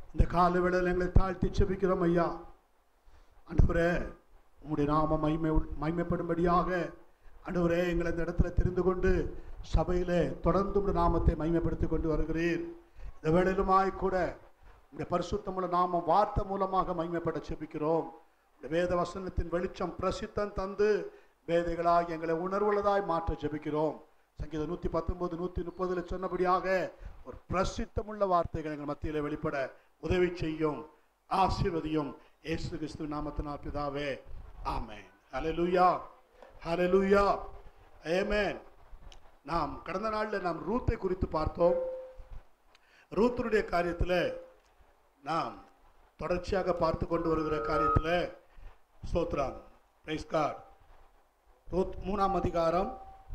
இந்த கால வேளையில் எங்களை தாழ்த்தி செபிக்கிறோம் ஐயா ஆண்டவரே உம்முடைய நாம மகிமை மகிமைப்படும்படியாக ஆண்டவரே எங்களை இந்த இடத்துல தெரிந்து கொண்டு சபையிலே தொடர்ந்து உம்முடைய நாமத்தை மகிமைப்படுத்தி கொண்டு வருகிறீர் இந்த வேளையிலுமாய் கூட உடைய பரிசுத்தமுள்ள நாமம் வார்த்தை மூலமாக மகிமைப்பட செபிக்கிறோம் இந்த வேத வசனத்தின் வெளிச்சம் பிரசித்தம் தந்து வேதைகளாய் எங்களை உணர்வுள்ளதாய் மாற்ற ஜெபிக்கிறோம் சங்கீதம் நூற்றி பத்தொன்பது நூற்றி முப்பதுல சொன்னபடியாக ஒரு பிரசித்தமுள்ள வார்த்தைகள் எங்கள் மத்தியில் வெளிப்பட உதவி செய்யும் ஆசீர்வதியும் இயேசு கிறிஸ்து நாமத்தினால் பிதாவே ஆமென் ஹalleluya ஹalleluya ஆமென் நாம் கடந்த நாளில் நாம் ரூத்தை குறித்து பார்த்தோம் ரூத்தருடைய காரியத்தில் நாம் தொடர்ச்சியாக பார்த்து கொண்டு வருகிற காரியத்தில் ஸ்தோத்ரம் பிரைஸ் காட் ரூத் மூணாம் அதிகாரம்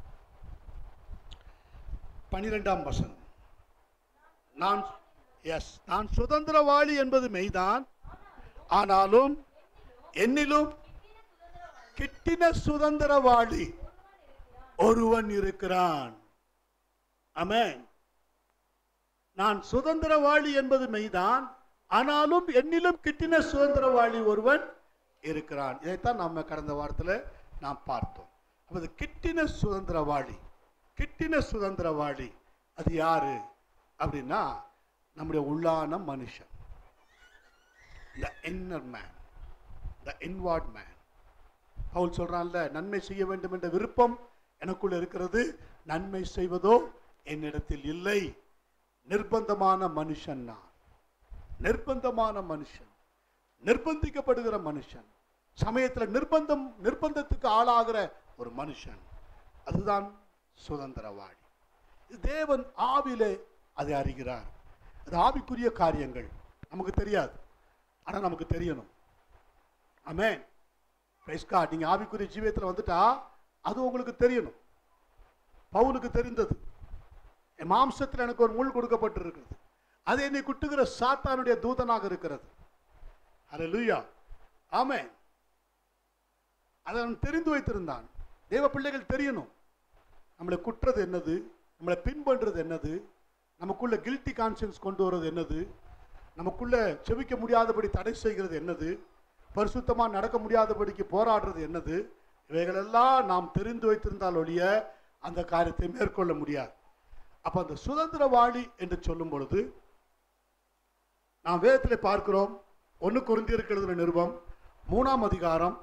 பனிரெண்டாம் வசனம் நான் எஸ் நான் சுதந்திரவாளி என்பது மெய்தான் ஆனாலும் என்னிலும் கிட்டின சுதந்திரவாளி ஒருவன் இருக்கிறான் ஆமென் நான் சுதந்திரவாளி என்பது மெய்தான் ஆனாலும் என்னிலும் கிட்டின சுதந்திரவாளி ஒருவன் இருக்கிறான் இதைத்தான் நம்ம கடந்த வாரத்தில் நாம் பார்த்தோம் அப்ப இது கிட்டின சுதந்திரவாளி கிட்டின சுதந்திரவாளி அது யாரு அப்படின்னா நம்முடைய உள்ளான மனுஷன் the inner man the inward man Paul சொல்றான்ல நன்மை செய்ய வேண்டும் என்ற விருப்பம் எனக்குள்ள இருக்கிறது நன்மை செய்வதோ என்னிடத்தில் இல்லை நிர்பந்தமான மனுஷன் நான் நிர்பந்தமான மனுஷன் நிர்பந்திக்கப்படுகிற மனுஷன் சமயத்தில் நிர்பந்தம் நிர்பந்தத்துக்கு ஆளாகிற ஒரு மனுஷன் அதுதான் சுதந்திரவாளி இது தேவன் ஆவிலே அதை அறிகிறார் அது ஆவிக்குரிய காரியங்கள் நமக்கு தெரியாது ஆனால் நமக்கு தெரியணும் ஆமென் பிரைஸ் காட் நீங்கள் ஆவிக்குரிய ஜீவியத்தில் வந்துட்டா அது உங்களுக்கு தெரியணும் பவுலுக்கு தெரிந்தது என் மாம்சத்தில் எனக்கு ஒரு முள் கொடுக்கப்பட்டிருக்கிறது அது என்னை குட்டுகிற சாத்தானுடைய தூதனாக இருக்கிறது அது லூயா ஆமென் அதை அவன் தெரிந்து வைத்திருந்தான் தேவ பிள்ளைகள் தெரியணும் நம்மளை குற்றது என்னது நம்மளை பின்பற்றுறது என்னது நமக்குள்ள கில்ட்டி கான்சியன்ஸ் கொண்டு வர்றது என்னது நமக்குள்ள செவிக்க முடியாதபடி தடை செய்கிறது என்னது பரிசுத்தமாக நடக்க முடியாதபடிக்கு போராடுறது என்னது இவைகளெல்லாம் நாம் தெரிந்து வைத்திருந்தால் ஒழிய அந்த காரியத்தை மேற்கொள்ள முடியாது அப்போ அந்த சுதந்திரவாளி என்று சொல்லும் பொழுது நாம் வேதத்தில் பார்க்கிறோம் ஒன்று குறிந்திருக்கிறது நிருபம் மூணாம் அதிகாரம்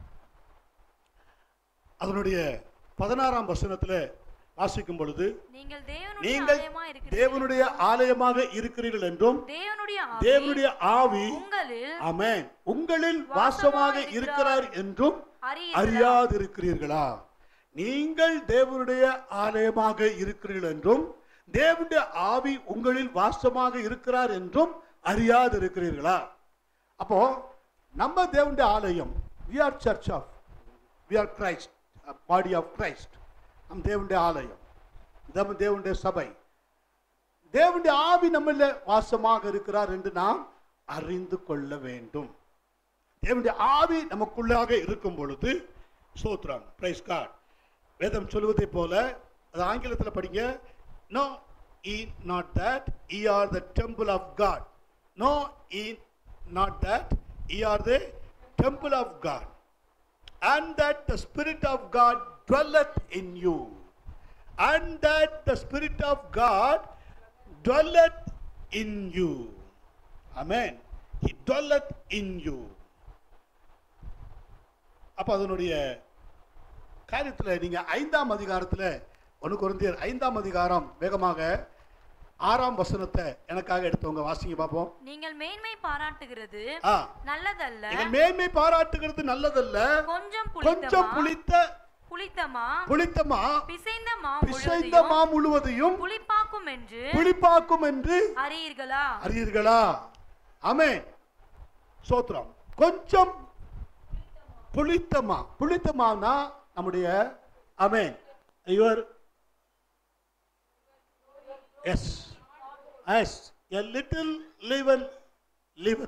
அதனுடைய பதினாறாம் வசனத்தில் வாசிக்கும் பொழுது நீங்கள் தேவனுடைய நீங்கள் ஆலயமா இருக்கிறீர்கள் தேவனுடைய ஆலயமாக இருக்கிறீர்கள் என்றும் தேவனுடைய ஆவி தேவனுடைய ஆவி உங்களில் ஆமென் உங்களில் வாசமாக இருக்கிறார் என்றும் அறியீர்களா? அறியாதிருக்கிறீர்களா நீங்கள் தேவனுடைய ஆலயமாக இருக்கிறீர்கள் என்றும் தேவனுடைய ஆவி உங்களில் வாசமாக இருக்கிறார் என்றும் அறியாதிருக்கிறீர்களா அப்போ நம்ம தேவனுடைய ஆலயம் we are church of we are christ body of Christ நம் தேவனுடைய ஆலயம் நம்ம தேவனுடைய சபை தேவனுடைய ஆவி நம்மள வாசமாக இருக்கிறார் என்று நாம் அறிந்து கொள்ள வேண்டும் தேவனுடைய ஆவி நமக்குள்ளாக இருக்கும் பொழுது சோத்ரான் பிரைஸ் காட் வேதம் சொல்வதை போல அது ஆங்கிலத்தில் படிங்க know ye not that ye are the temple of God know ye not that ye are the temple of God and that the Spirit of God dwelleth in you, and that the Spirit of God dwelleth in you. Amen. He dwelleth in you. அப்போ அதனுடைய காரியத்தில் நீங்க ஐந்தாம் அதிகாரத்தில் ஒன்று குறைந்தியர் ஐந்தாம் அதிகாரம் வேகமாக ஆறாம் வசனத்தை எனக்காக எடுத்தவங்க வாசிங்க பார்ப்போம் நீங்கள் மேன்மை பாராட்டுகிறது ஆ நல்லதல்ல நீங்கள் மேன்மை பாராட்டுகிறது நல்லதல்ல கொஞ்சம் கொஞ்சம் புளித்தமா புளித்த புளித்தமா புளித்தமா பிசைந்த மா பிசைந்த முழுவதையும் மா முழுவதையும் புளிப்பாக்கும் என்று புளிப்பாக்கும் என்று அறியீர்களா அறியீர்களா ஆமே சோத்ரம் கொஞ்சம் புளித்தமா புளித்தமானா நம்முடைய ஆமே your yes yes a little leaven leave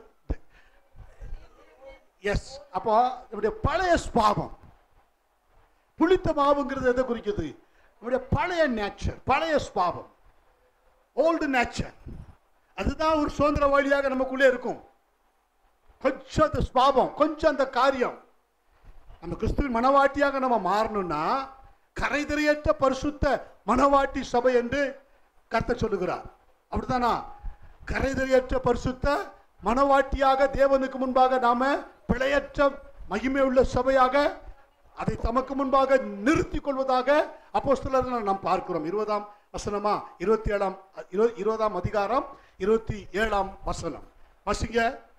yes அப்போ நம்முடைய பழைய ஸ்பாவம் புளித்த மாவுங்கிறது எதை குறிக்குது நம்முடைய பழைய நேச்சர் பழைய ஸ்பாவம் ஓல்டு நேச்சர் அதுதான் ஒரு சுதந்திர வழியாக நமக்குள்ளே இருக்கும் கொஞ்சம் அந்த ஸ்வாபம் கொஞ்சம் அந்த காரியம் நம்ம கிறிஸ்துவின் மனவாட்டியாக நம்ம மாறணும்னா கரைதிரையற்ற பரிசுத்த மனவாட்டி சபை என்று கர்த்தர் சொல்லுகிறார் அப்படித்தானா கரைதிரையற்ற பரிசுத்த மனவாட்டியாக தேவனுக்கு முன்பாக நாம பிழையற்ற மகிமை உள்ள சபையாக அதை தமக்கு முன்பாக நிறுத்திக் கொள்வதாக அப்போஸ்தலர்கள் நாம் பார்க்கிறோம் இருபதாம் வசனமா இருபத்தி ஏழாம் இரு- இருபதாம் அதிகாரம் இருபத்தி ஏழாம் வசனம் வசிங்க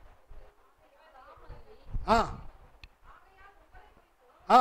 ஆ ஆ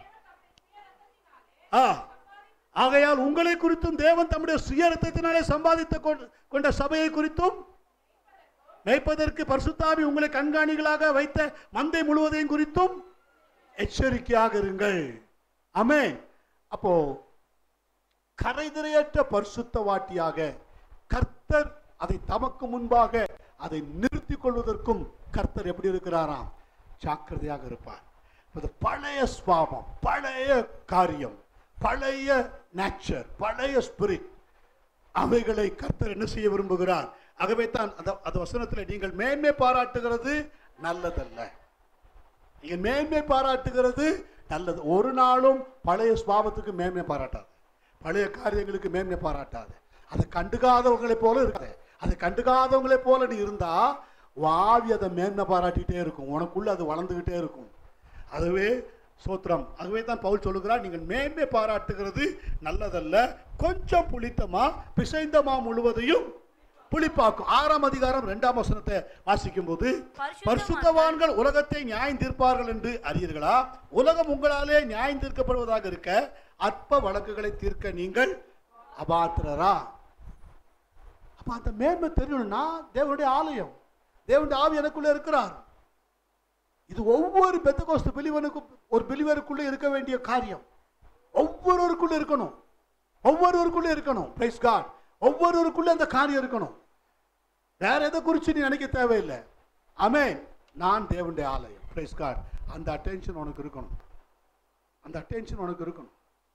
ஆ ஆகையால் உங்களை குறித்தும் தேவன் தம்முடைய சுய ரத்தத்தினாலே சம்பாதித்த கொண்ட- கொண்ட சபையை குறித்தும் மேய்ப்பதற்கு பரிசுத்தாவி உங்களை கண்காணிகளாக வைத்த மந்தை முழுவதையும் குறித்தும் எச்சரிக்கையாக இருங்கள் ஆமென் அப்போ கரைதிரையற்ற பரிசுத்த வாட்டியாக கர்த்தர் அதை தமக்கு முன்பாக அதை நிறுத்திக் கொள்வதற்கும் கர்த்தர் எப்படி இருக்கிறாராம் ஜாக்கிரதையாக இருப்பார் இது பழைய ஸ்வாபம் பழைய காரியம் பழைய நேச்சர் பழைய ஸ்பிரிட் அவைகளை கர்த்தர் என்ன செய்ய விரும்புகிறார் ஆகவே தான் அந்த அந்த வசனத்தில் நீங்கள் மேன்மை பாராட்டுகிறது நல்லதல்ல நீங்கள் மேன்மை பாராட்டுகிறது நல்லது ஒரு நாளும் பழைய சுபாவத்துக்கு மேன்மை பாராட்டாது பழைய காரியங்களுக்கு மேன்மை பாராட்டாது அதை கண்டுக்காதவங்களைப் போல இருக்காது அதை கண்டுக்காதவங்களைப் போல நீ இருந்தா வாவி அதை மேன்மை பாராட்டிட்டே இருக்கும் உனக்குள்ள அது வளர்ந்துகிட்டே இருக்கும் அதுவே சோத்திரம் ஆகவே தான் பவுல் சொல்லுகிறார் நீங்கள் மேன்மை பாராட்டுகிறது நல்லதல்ல கொஞ்சம் புளித்தமா பிசைந்தமா முழுவதையும் புளிப்பாக்கும் ஆறாம் அதிகாரம் இரண்டாம் வசனத்தை வாசிக்கும் போது பரிசுத்தவான்கள் பரிசுத்தவான்கள் உலகத்தை நியாயம் தீர்ப்பார்கள் என்று அறியீர்களா உலகம் உங்களாலே நியாயம் தீர்க்கப்படுவதாக இருக்க அற்ப வழக்குகளை தீர்க்க நீங்கள் அபாத்திரரா அப்ப அந்த மேன்மை தெரியணும்னா தேவனுடைய ஆலயம் தேவனுடைய ஆவி எனக்குள்ள இருக்கிறார் இது ஒவ்வொரு பெத்தகோஸ்து பிலிவனுக்கும் ஒரு பிலிவருக்குள்ள இருக்க வேண்டிய காரியம் ஒவ்வொருவருக்குள்ள இருக்கணும் ஒவ்வொருவருக்குள்ள இருக்கணும் பிரைஸ் காட் ஒவ்வொருவருக்குள்ள அந்த காரியம் இருக்கணும் வேற எதை குறித்து நீ நினைக்க தேவையில்லை ஆமென் நான் தேவனுடைய ஆலயம் பிரைஸ் காட் அந்த அட்டென்ஷன் உனக்கு இருக்கணும் அந்த அட்டென்ஷன் உனக்கு இருக்கணும்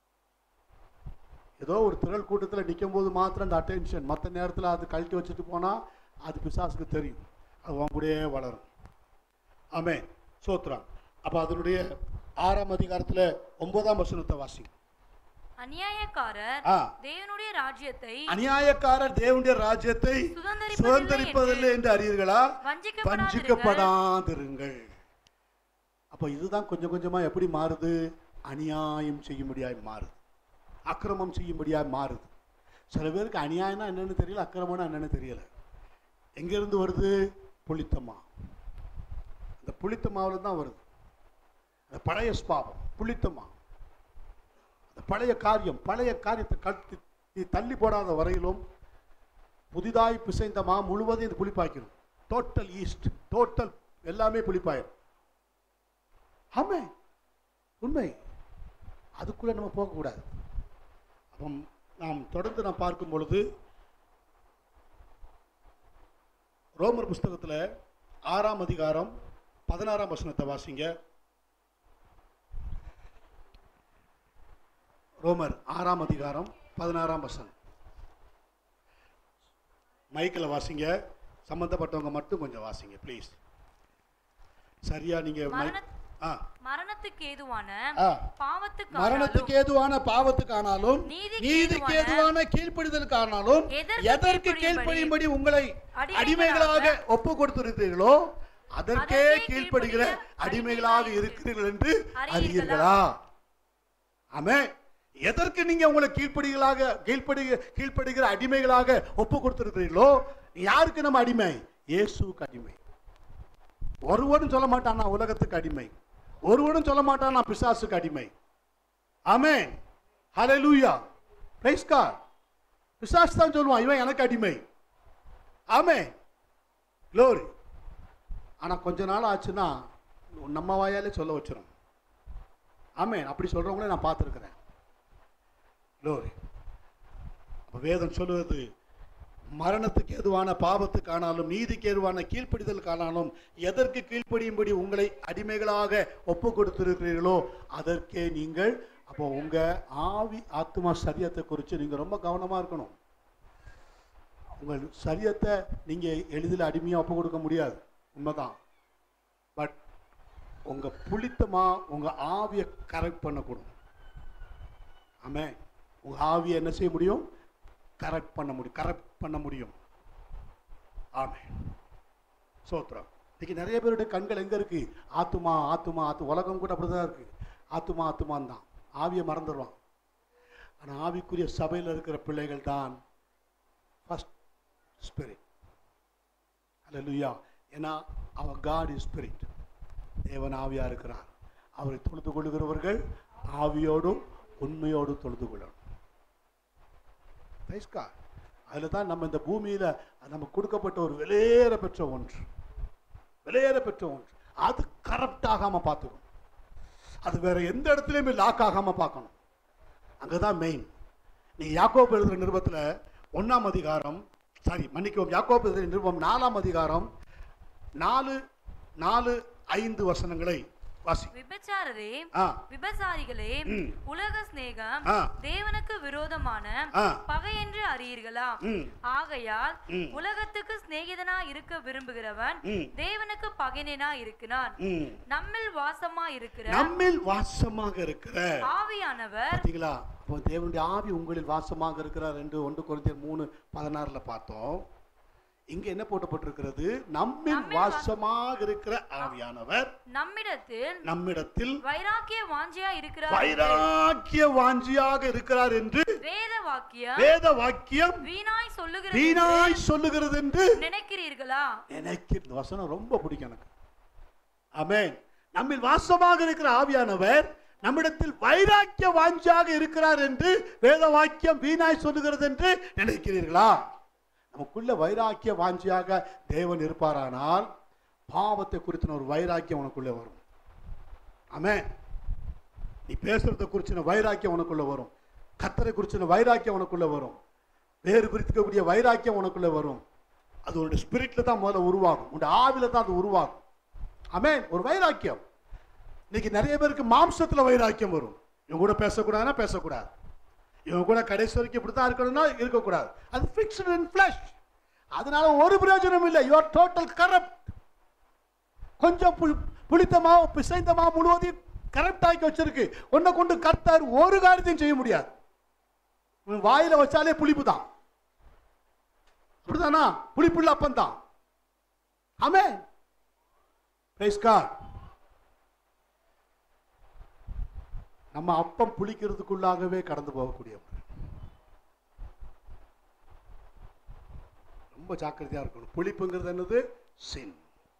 ஏதோ ஒரு திரள் கூட்டத்தில் நிற்கும் போது மாத்திரம் அந்த அட்டென்ஷன் மற்ற நேரத்தில் அது கழட்டி வச்சுட்டு போனால் அது பிசாசுக்கு தெரியும் அது உன் கூடயே வளரும் ஆமென் சோத்ரம் அப்போ அதனுடைய ஆறாம் அதிகாரத்தில் ஒன்பதாம் வசனத்தை வாசி அநியாயக்காரர் ஆ. தேவனுடைய ராஜ்யத்தை அநியாயக்காரர் தேவனுடைய ராஜ்யத்தை சுதந்தரிப்பதில்லை சுதந்திரிப்பதில்லை என்று அறியீர்களா வஞ்சிக்கப்படாதிருங்கள். வஞ்சிக்கப்படாதிருங்கள் அப்ப இதுதான் கொஞ்சம் கொஞ்சமா எப்படி மாறுது அநியாயம் செய்யும்படியாய் மாறுது அக்கிரமம் செய்யும்படியாய் மாறுது சில பேருக்கு அநியாயம்னா என்னன்னு தெரியல அக்கிரமம்னா என்னன்னு தெரியல எங்கிருந்து வருது புளித்தமா அந்த புளித்த மாவுல தான் வருது அந்த பழைய ஸ்பாவம் புளித்தமா அந்த பழைய காரியம் பழைய காரியத்தை கட்டி நீ தள்ளி போடாத வரையிலும் புதிதாய் பிசைந்த மா முழுவதையும் இது புளிப்பாக்கிடும் டோட்டல் ஈஸ்ட் டோட்டல் எல்லாமே புளிப்பாயிரும் ஆமே உண்மை அதுக்குள்ள நம்ம போகக்கூடாது அப்போ நாம் தொடர்ந்து நாம் பார்க்கும் பொழுது ரோமர் புஸ்தகத்தில் ஆறாம் அதிகாரம் பதினாறாம் வசனத்தை வாசிங்க ரோமர் ஆறாம் அதிகாரம் பதினாறாம் வசனம் மைக்கில் வாசிங்க சம்பந்தப்பட்டவங்க மட்டும் கொஞ்சம் வாசிங்க ப்ளீஸ் சரியா நீங்க மைக் மரண ஆ மரணத்துக்கு ஏதுவான ஆ பாவத்துக்கு மரணத்துக்கு ஏதுவான பாவத்துக்கு ஆனாலும் நீதிக்கு நீதிக்கு ஏதுவான ஏதுவான கீழ்ப்படிதலுக்கு ஆனாலும் எதற்கு எதற்கு கீழ்ப்படியும்படி கீழ்ப்படியும்படி உங்களை அடிமைகளாக அடிமைகளாக ஒப்பு கொடுத்திருக்கிறீர்களோ அதற்கே அதற்கே கீழ்ப்படுகிற கீழ்ப்படிகிற அடிமைகளாக அடிமைகளாக இருக்கிறீர்கள் என்று அறியீர்களா? அறியீர்களா ஆமே எதற்கு நீங்க உங்களை கீழ்ப்படிகளாக கீழ்ப்படி கீழ்ப்படுகிற அடிமைகளாக ஒப்பு கொடுத்திருக்கிறீர்களோ யாருக்கு நம்ம அடிமை இயேசுவுக்கு அடிமை ஒருவனும் சொல்ல மாட்டான் நான் உலகத்துக்கு அடிமை ஒருவனும் சொல்ல மாட்டான் நான் பிசாசுக்கு அடிமை ஆமென் ஹalleluya praise god பிசாசு தான் சொல்லுவான் இவன் எனக்கு அடிமை ஆமென் glory ஆனா கொஞ்ச நாள் ஆச்சுன்னா நம்ம வாயாலே சொல்ல வச்சிரும் ஆமென் அப்படி சொல்றவங்களே நான் பார்த்துருக்கிறேன் glory அப்ப வேதம் சொல்லுவது மரணத்துக்கு ஏதுவான பாவத்துக்கு ஆனாலும் நீதிக்கு ஏதுவான கீழ்ப்படிதலுக்கு ஆனாலும் எதற்கு கீழ்ப்படியும்படி உங்களை அடிமைகளாக ஒப்பு கொடுத்திருக்கிறீர்களோ அதற்கே நீங்கள் அப்போ உங்க ஆவி ஆத்மா சரியத்தை குறித்து நீங்க ரொம்ப கவனமா இருக்கணும் உங்கள் சரியத்தை நீங்க எளிதில் அடிமையா ஒப்பு கொடுக்க முடியாது உண்மைதான் பட் உங்க புளித்தமா உங்க ஆவியை கரெக்ட் பண்ணக்கூடும் ஆமே உங்க ஆவியை என்ன செய்ய முடியும் கரெக்ட் பண்ண முடியும் கரெக்ட் பண்ண முடியும் ஆமே சோத்ரம் இன்னைக்கு நிறைய பேருடைய கண்கள் எங்க இருக்கு ஆத்துமா ஆத்துமா ஆத்து உலகம் கூட அப்படிதான் இருக்கு ஆத்துமா ஆத்துமான் தான் ஆவியை மறந்துடுவான் ஆனா ஆவிக்குரிய சபையில் இருக்கிற பிள்ளைகள் தான் ஃபர்ஸ்ட் ஸ்பிரிட் அல்லேலூயா ஏன்னா அவர் காட் இஸ் ஸ்பிரிட் தேவன் ஆவியா இருக்கிறார் அவரை தொழுது கொள்கிறவர்கள் ஆவியோடும் உண்மையோடும் தொழுது கொள்ளணும் Praise God. அதுல தான் நம்ம இந்த பூமியில நமக்கு கொடுக்கப்பட்ட ஒரு விலையேற பெற்ற ஒன்று விலையேற பெற்ற ஒன்று அது கரப்ட் ஆகாம பார்த்துக்கணும் அது வேற எந்த இடத்துலயுமே லாக் ஆகாம பார்க்கணும் அங்கதான் மெயின் நீ யாக்கோப்பு எழுதுற நிருபத்துல ஒண்ணாம் அதிகாரம் சாரி மன்னிக்கவும் யாக்கோப்பு எழுதுற நிருபம் நாலாம் அதிகாரம் நாலு நாலு ஐந்து வசனங்களை வாசி விபச்சாரரே ஆ விபசாரிகளே ம். உலக சிநேகம் ஆ. தேவனுக்கு விரோதமான ஆ. பகை என்று அறியீர்களா ம் ஆகையால் ம். உலகத்துக்கு சிநேகிதனா இருக்க விரும்புகிறவன் ம். தேவனுக்கு பகைனனா இருக்கிறான் ம் நம்மில் வாசமா இருக்கிற நம்மில் வாசமாக இருக்கிற ஆவியானவர் பார்த்தீங்களா இப்போ தேவனுடைய ஆவி உங்களில் வாசமாக இருக்கிறார் என்று ஒன்று குறைந்தர் மூணு பதினாறுல பார்த்தோம் இங்க என்ன போட்டப்பட்டிருக்கிறது நம்மில் நம்மில் வாசமாக இருக்கிற ஆவியானவர் நம்மிடத்தில் நம்மிடத்தில் வைராக்கிய வாஞ்சியா இருக்கிறார் வைராக்கிய வாஞ்சியாக இருக்கிறார் என்று வேத வாக்கியம் வேத வாக்கியம் வீணாய் சொல்லுகிறது வீணாய் சொல்லுகிறது என்று நினைக்கிறீர்களா எனக்கு இந்த வசனம் ரொம்ப பிடிக்கும் எனக்கு ஆமென் நம்மில் வாசமாக இருக்கிற ஆவியானவர் நம்மிடத்தில் வைராக்கிய வாஞ்சியாக இருக்கிறார் என்று வேத வாக்கியம் வீணாய் சொல்லுகிறது என்று நினைக்கிறீர்களா நமக்குள்ள வைராக்கிய வாஞ்சியாக தேவன் இருப்பாரானால் பாவத்தை குறித்தின ஒரு வைராக்கியம் உனக்குள்ள வரும் ஆமென் நீ பேசுறத குறிச்சின வைராக்கியம் உனக்குள்ள வரும் கத்தரை குறிச்சின வைராக்கியம் உனக்குள்ள வரும் வேறு குறித்துக்கக்கூடிய வைராக்கியம் உனக்குள்ள வரும் அது உன்னுடைய ஸ்பிரிட்ல தான் முதல்ல உருவாகும் உன்னுடைய ஆவில தான் அது உருவாகும் ஆமென் ஒரு வைராக்கியம் இன்னைக்கு நிறைய பேருக்கு மாம்சத்துல வைராக்கியம் வரும் இவங்க கூட பேசக்கூடாதுன்னா பேசக்கூடாது இவங்க கூட கடைசி வரைக்கும் இப்படி தான் இருக்கணும்னா இருக்கக்கூடாது அது ஃபிக்ஸ்டு இன் ஃபிளஷ் அதனால ஒரு பிரயோஜனம் இல்லை யுவர் டோட்டல் கரப்ட் கொஞ்சம் புளி புளித்த மாவு பிசைந்த மாவு முழுவதையும் கரெக்ட் ஆக்கி வச்சிருக்கு உன்னை கொண்டு கர்த்தர் ஒரு காரியத்தையும் செய்ய முடியாது உன் வாயில வச்சாலே புளிப்பு தான் அப்படிதானா புளிப்புள்ள அப்பம் தான் ஆமே நம்ம அப்பம் புளிக்கிறதுக்குள்ளாகவே கடந்து போகக்கூடியவர் ரொம்ப ஜாக்கிரதையா இருக்கணும் புளிப்புங்கிறது என்னது சின்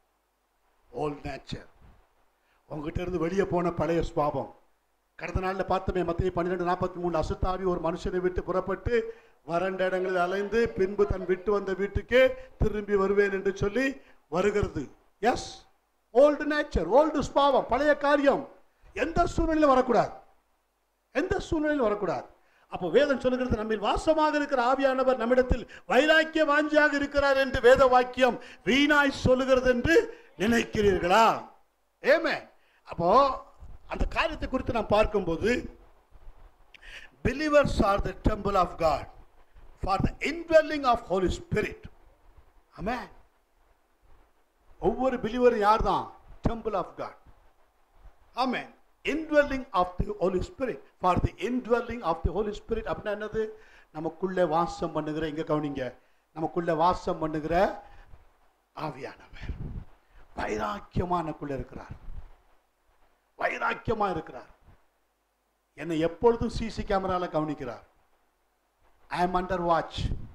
ஓல் நேச்சர் உங்ககிட்ட இருந்து வெளியே போன பழைய சுவாபம் கடந்த நாளில் பார்த்தமே மத்திய பன்னிரெண்டு நாற்பத்தி மூணு அசுத்தாவி ஒரு மனுஷனை விட்டு புறப்பட்டு வறண்ட இடங்களில் அலைந்து பின்பு தன் விட்டு வந்த வீட்டுக்கே திரும்பி வருவேன் என்று சொல்லி வருகிறது எஸ் ஓல்டு நேச்சர் ஓல்டு சுவாபம் பழைய காரியம் எந்த சூழ்நிலையிலும் வரக்கூடாது எந்த சூழ்நிலையிலும் வரக்கூடாது அப்போ வேதம் சொல்லுகிறது நம்மில் வாசமாக இருக்கிற ஆவியானவர் நம்மிடத்தில் வைராக்கிய வாஞ்சியாக இருக்கிறார் என்று வேத வாக்கியம் வீணாய் சொல்லுகிறது என்று நினைக்கிறீர்களா ஏமே அப்போ அந்த காரியத்தை குறித்து நாம் பார்க்கும்போது believers are the temple of God for the indwelling of Holy Spirit. Amen. ஒவ்வொரு பிலிவரும் யார் தான் டெம்பிள் ஆஃப் காட் ஆமென் indwelling of the Holy Spirit for the indwelling of the Holy Spirit அப்படின்னா என்னது நமக்குள்ள வாசம் பண்ணுகிற இங்க கவனிங்க நமக்குள்ள வாசம் பண்ணுகிற ஆவியானவர் வைராக்கியமானக்குள்ள இருக்கிறார் வைராக்கியமா இருக்கிறார் என்னை எப்பொழுதும் சிசி கேமரால கவனிக்கிறார் ஐ எம் அண்டர் வாட்ச்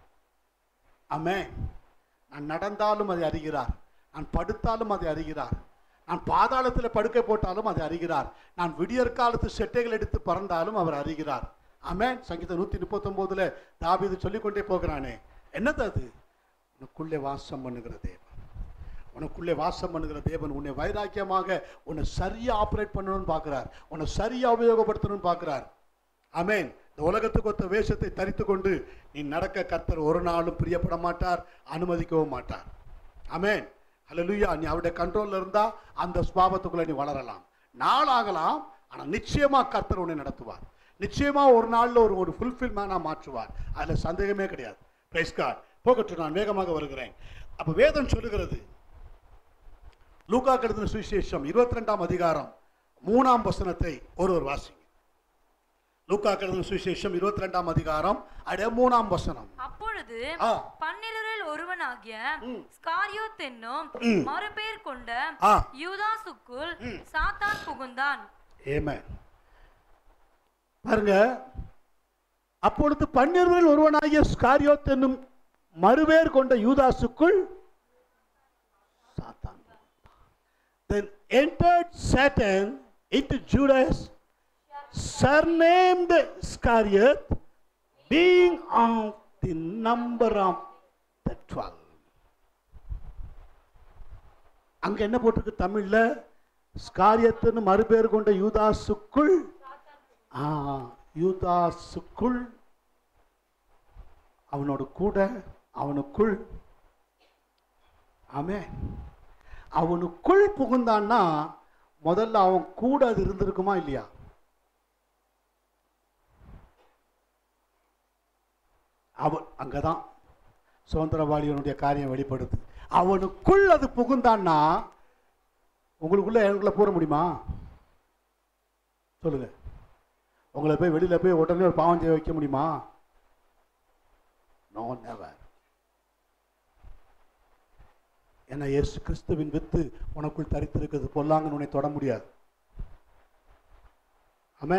அமே நான் நடந்தாலும் அதை அறிகிறார் நான் படுத்தாலும் அதை அறிகிறார் நான் பாதாளத்தில் படுக்கை போட்டாலும் அதை அறிகிறார் நான் விடியற் காலத்து செட்டைகள் எடுத்து பறந்தாலும் அவர் அறிகிறார் ஆமென் சங்கீதம் நூத்தி முப்பத்தொன்பதுல தாவீது சொல்லிக்கொண்டே போகிறானே என்னது அது உனக்குள்ளே வாசம் பண்ணுகிற தேவன் உனக்குள்ளே வாசம் பண்ணுகிற தேவன் உன்னை வைராக்கியமாக உன்னை சரியா ஆப்ரேட் பண்ணணும்னு பார்க்கிறார் உன்னை சரியா உபயோகப்படுத்தணும்னு பார்க்கிறார் ஆமென் இந்த உலகத்துக்கு ஒத்த வேஷத்தை தரித்து கொண்டு நீ நடக்க கர்த்தர் ஒரு நாளும் பிரியப்பட மாட்டார் அனுமதிக்கவும் மாட்டார் ஆமென் ஹalleluya நீ அவருடைய கண்ட்ரோல்ல இருந்தா அந்த சுபாவத்துக்குள்ள நீ வளரலாம் நாள் ஆகலாம் ஆனா நிச்சயமா கர்த்தர் உன்னை நடத்துவார் நிச்சயமா ஒரு நாள்ல ஒரு ஒரு ஃபுல்ஃபில் மேனா மாற்றுவார் அதுல சந்தேகமே கிடையாது பிரைஸ் காட் போகட்டும் நான் வேகமாக வருகிறேன் அப்ப வேதம் சொல்லுகிறது லூக்கா கெடுத்த சுவிசேஷம் இருபத்தி ரெண்டாம் அதிகாரம் மூணாம் வசனத்தை ஒருவர் வாசிங்க லூக்கா கெடுத்த சுவிசேஷம் இருபத்தி ரெண்டாம் அதிகாரம் அடைய மூணாம் வசனம் அப்பொழுது ஆ. பன்னிரரில் ஒருவனாகிய ம். ஸ்காரியோத் என்னும் ம். மறுபெயர் கொண்ட ஆ. யூதாசுக்குள் ம். சாத்தான் புகுந்தான் ஏமே பாருங்க அப்பொழுது பன்னிருவரில் ஒருவனாகிய ஸ்காரியோத் என்னும் மறுபேர் கொண்ட யூதாசுக்குள் சாத்தான் Then entered Satan into Judas, surnamed Iscariot, being of the number of the twelve. அங்க என்ன போட்டிருக்கு தமிழ்ல ஸ்காரியத்துன்னு மறுபேர் கொண்ட யூதாசுக்குள் ஆ, யூதாசுக்குள் அவனோட கூட அவனுக்குள் ஆமே அவனுக்குள் புகுந்தான்னா முதல்ல அவன் கூட அது இருந்திருக்குமா இல்லையா அவன் அங்கதான் சுதந்திரவாளியனுடைய காரியம் வெளிப்படுது அவனுக்குள் அது புகுந்தான்னா உங்களுக்குள்ள எனக்குள்ள போற முடியுமா சொல்லுங்க உங்களை போய் வெளியில போய் உடனே ஒரு பாவம் செய்ய வைக்க முடியுமா நோ நெவர் ஏன்னா இயேசு கிறிஸ்துவின் வித்து உனக்குள் தரித்திருக்கிறது பொல்லாங்கன்னு உன்னை தொட முடியாது ஆமே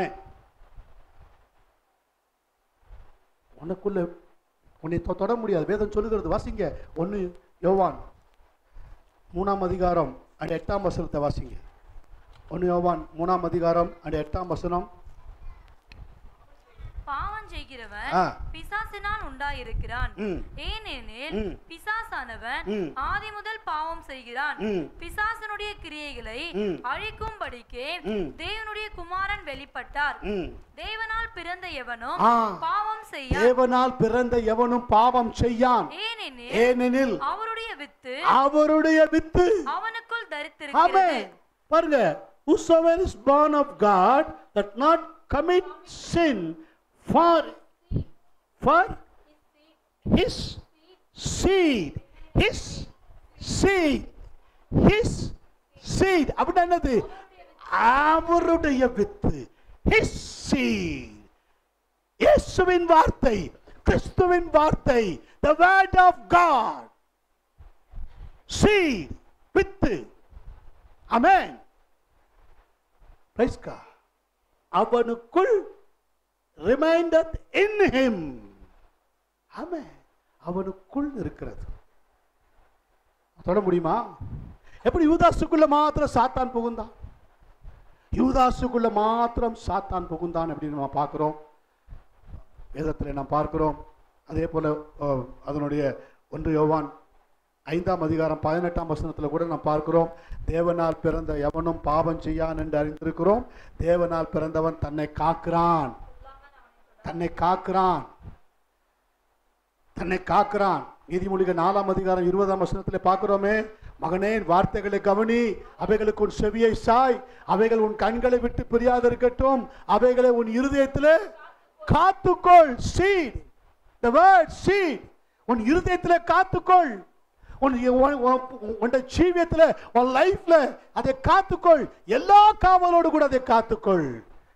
உனக்குள்ள உன்னை தொ- தொட முடியாது வேதம் சொல்லுகிறது வாசிங்க ஒன்று யோவான் மூணாம் அதிகாரம் அண்ட் எட்டாம் வசனத்தை வாசிங்க ஒன்று யோவான் மூணாம் அதிகாரம் அண்ட் எட்டாம் வசனம் பாவம் செய்கிறவன் ஆ. பிசாசினால் உண்டாயிருக்கிறான் ம். ஏனெனில் ம். பிசாசானவன் ம். ஆதி முதல் பாவம் செய்கிறான் ம். பிசாசனுடைய கிரியைகளை ம். அழிக்கும்படிக்கே ம். தேவனுடைய குமாரன் வெளிப்பட்டார் ம். தேவனால் பிறந்த எவனும் ஆ. பாவம் செய்ய தேவனால் பிறந்த எவனும் பாவம் செய்யான் ஏனெனில் ஏனெனில் அவருடைய வித்து அவருடைய வித்து அவனுக்குள் ஆமே தரித்திருக்கிறது பாருங்க whosoever is born of God that not commit sin for for his seed his seed his seed அப்படின்னா என்னது அவருடைய வித்து his seed இயேசுவின் வார்த்தை கிறிஸ்துவின் வார்த்தை the word of God seed வித்து அமேன் பிரைஸ் God அவனுக்குள் ரிமைண்டத் இன் ஹிம் ஆமென் அவனுக்குள் இருக்கிறது தொட முடியுமா எப்படி யூதாசுக்குள்ள மாத்திரம் சாத்தான் புகுந்தான் யூதாசுக்குள்ள மாத்திரம் சாத்தான் புகுந்தான் அப்படின்னு நம்ம பார்க்கிறோம் வேதத்தில் நாம் பார்க்கிறோம் அதே போல அஹ், அதனுடைய ஒன்று யோவான் ஐந்தாம் அதிகாரம் பதினெட்டாம் வசனத்தில் கூட நாம் பார்க்கிறோம் தேவனால் பிறந்த எவனும் பாவம் செய்யான் என்று அறிந்திருக்கிறோம் தேவனால் பிறந்தவன் தன்னை காக்கிறான் தன்னை காக்கிறான் தன்னை காக்கிறான் நீதிமொழிகள் நாலாம் அதிகாரம் இருபதாம் வசனத்தில் பார்க்கிறோமே மகனே என் வார்த்தைகளை கவனி அவைகளுக்கு உன் செவியை சாய் அவைகள் உன் கண்களை விட்டு பிரியாது இருக்கட்டும் அவைகளை உன் இருதயத்தில் காத்துக்கொள் சீட் the word seed உன் இருதயத்தில் காத்துக்கொள் உன் உன்- உன்- உன் ஜீவியத்தில் உன் லைஃப்ல அதை காத்துக்கொள் எல்லா காவலோடு கூட அதை காத்துக்கொள்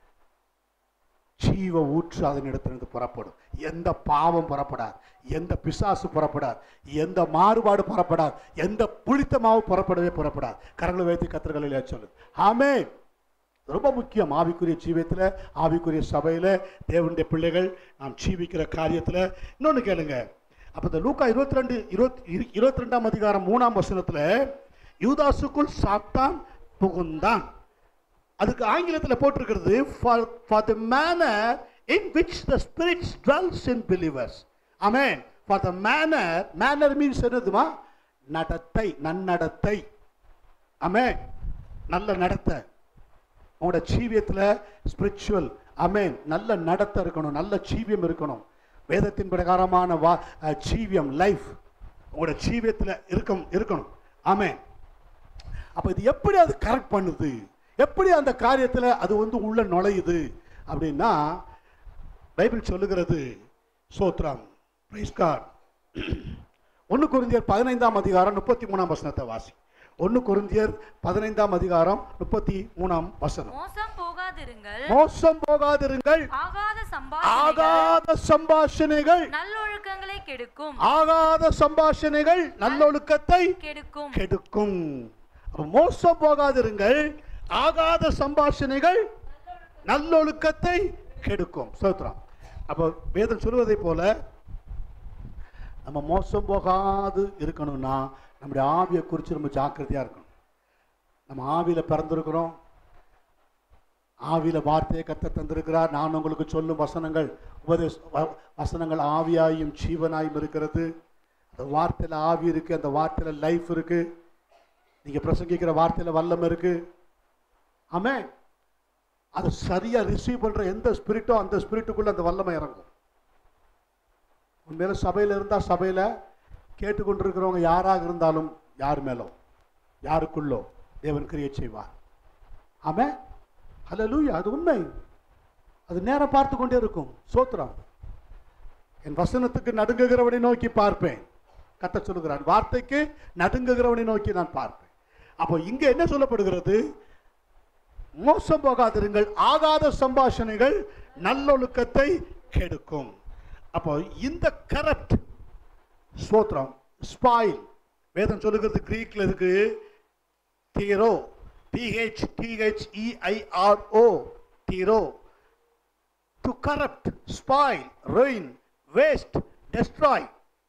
ஜீவ ஊற்று அதனிடத்திலிருந்து புறப்படும் எந்த பாவம் புறப்படாது எந்த பிசாசு புறப்படாது எந்த மாறுபாடு புறப்படாது எந்த புளித்த மாவு புறப்படவே புறப்படாது கரங்களை வைத்து கத்திரங்களில் சொல்லு ஆமே ரொம்ப முக்கியம் ஆவிக்குரிய ஜீவியத்தில் ஆவிக்குரிய சபையில் தேவனுடைய பிள்ளைகள் நாம் ஜீவிக்கிற காரியத்தில் இன்னொன்று கேளுங்க அப்போ இந்த லூக்கா இருபத்தி ரெண்டு இருபத்தி இருபத்தி ரெண்டாம் அதிகாரம் மூணாம் வசனத்தில் யூதாசுக்குள் சாத்தான் புகுந்தான் அதுக்கு ஆங்கிலத்தில் போட்டிருக்கிறது for for the manner in which the spirits dwells in believers ஆமென் for the manner manner means என்னதுமா நடத்தை நன்னடத்தை ஆமென் நல்ல நடத்தை உங்களோட ஜீவியத்தில் ஸ்பிரிச்சுவல் அமேன் நல்ல நடத்தை இருக்கணும் நல்ல ஜீவியம் இருக்கணும் வேதத்தின் பிரகாரமான வா அஹ், ஜீவியம் லைஃப் உங்களோட ஜீவியத்தில் இருக்கும் இருக்கணும் ஆமென் அப்போ இது எப்படி அது கரெக்ட் பண்ணுது எப்படி அந்த காரியத்தில் அது வந்து உள்ள நுழையுது அப்படின்னா பைபிள் சொல்லுகிறது சோத்ரம் பிரைஸ் காட் ஒன்று குருந்தியர் பதினைந்தாம் அதிகாரம் முப்பத்தி மூணாம் வசனத்தை வாசி ஒன்று குருந்தியர் பதினைந்தாம் அதிகாரம் முப்பத்தி மூணாம் வசனம் மோசம் போகாதிருங்கள் மோசம் போகாதிருங்கள் ஆகாத சம்பாஷணைகள் ஆகாத சம்பாஷணைகள் நல்லொழுக்கங்களை கெடுக்கும் ஆகாத சம்பாஷணைகள் நல்லொழுக்கத்தை கெடுக்கும் கெடுக்கும் அப்ப மோசம் போகாதிருங்கள் ஆகாத சம்பாஷணைகள் நல்லொழுக்கத்தை கெடுக்கும் சோத்ரம் அப்போ வேதம் சொல்வதை போல நம்ம மோசம் போகாது இருக்கணும்னா நம்முடைய ஆவியை குறித்து ரொம்ப ஜாக்கிரதையா இருக்கணும் நம்ம ஆவியில பிறந்திருக்கிறோம் ஆவியில வார்த்தையை கத்த தந்திருக்கிறார் நான் உங்களுக்கு சொல்லும் வசனங்கள் உபதேச வ- வசனங்கள் ஆவியாயும் ஜீவனாயும் இருக்கிறது அந்த வார்த்தையில ஆவி இருக்கு அந்த வார்த்தையில லைஃப் இருக்கு நீங்க பிரசங்கிக்கிற வார்த்தையில வல்லம் இருக்கு ஆமே அதை சரியா ரிசீவ் பண்ற எந்த ஸ்பிரிட்டோ அந்த ஸ்பிரிட்டுக்குள்ள அந்த வல்லமை இறங்கும் உண்மையில சபையில இருந்தா சபையில கேட்டுக்கொண்டிருக்கிறவங்க யாராக இருந்தாலும் யார் மேலோ யாருக்குள்ளோ தேவன் கிரியை செய்வார் ஆமே ஹalleluya அது உண்மை அது நேரம் பார்த்து கொண்டே இருக்கும் சோத்திரம் என் வசனத்துக்கு நடுங்குகிறவனை நோக்கி பார்ப்பேன் கத்த சொல்லுகிறான் வார்த்தைக்கு நடுங்குகிறவனை நோக்கி நான் பார்ப்பேன் அப்போ இங்க என்ன சொல்லப்படுகிறது மோசம் போகாதிருங்கள் ஆகாத சம்பாஷணைகள் நல்லொழுக்கத்தை கெடுக்கும் அப்போ இந்த கரப்ட் ஸ்தோத்திரம் ஸ்பாயில் வேதம் சொல்லுகிறது கிரீக்ல இருக்கு தீரோ டிஹெச் டிஹெச்இஐஆர்ஓ தீரோ to corrupt spoil ruin waste destroy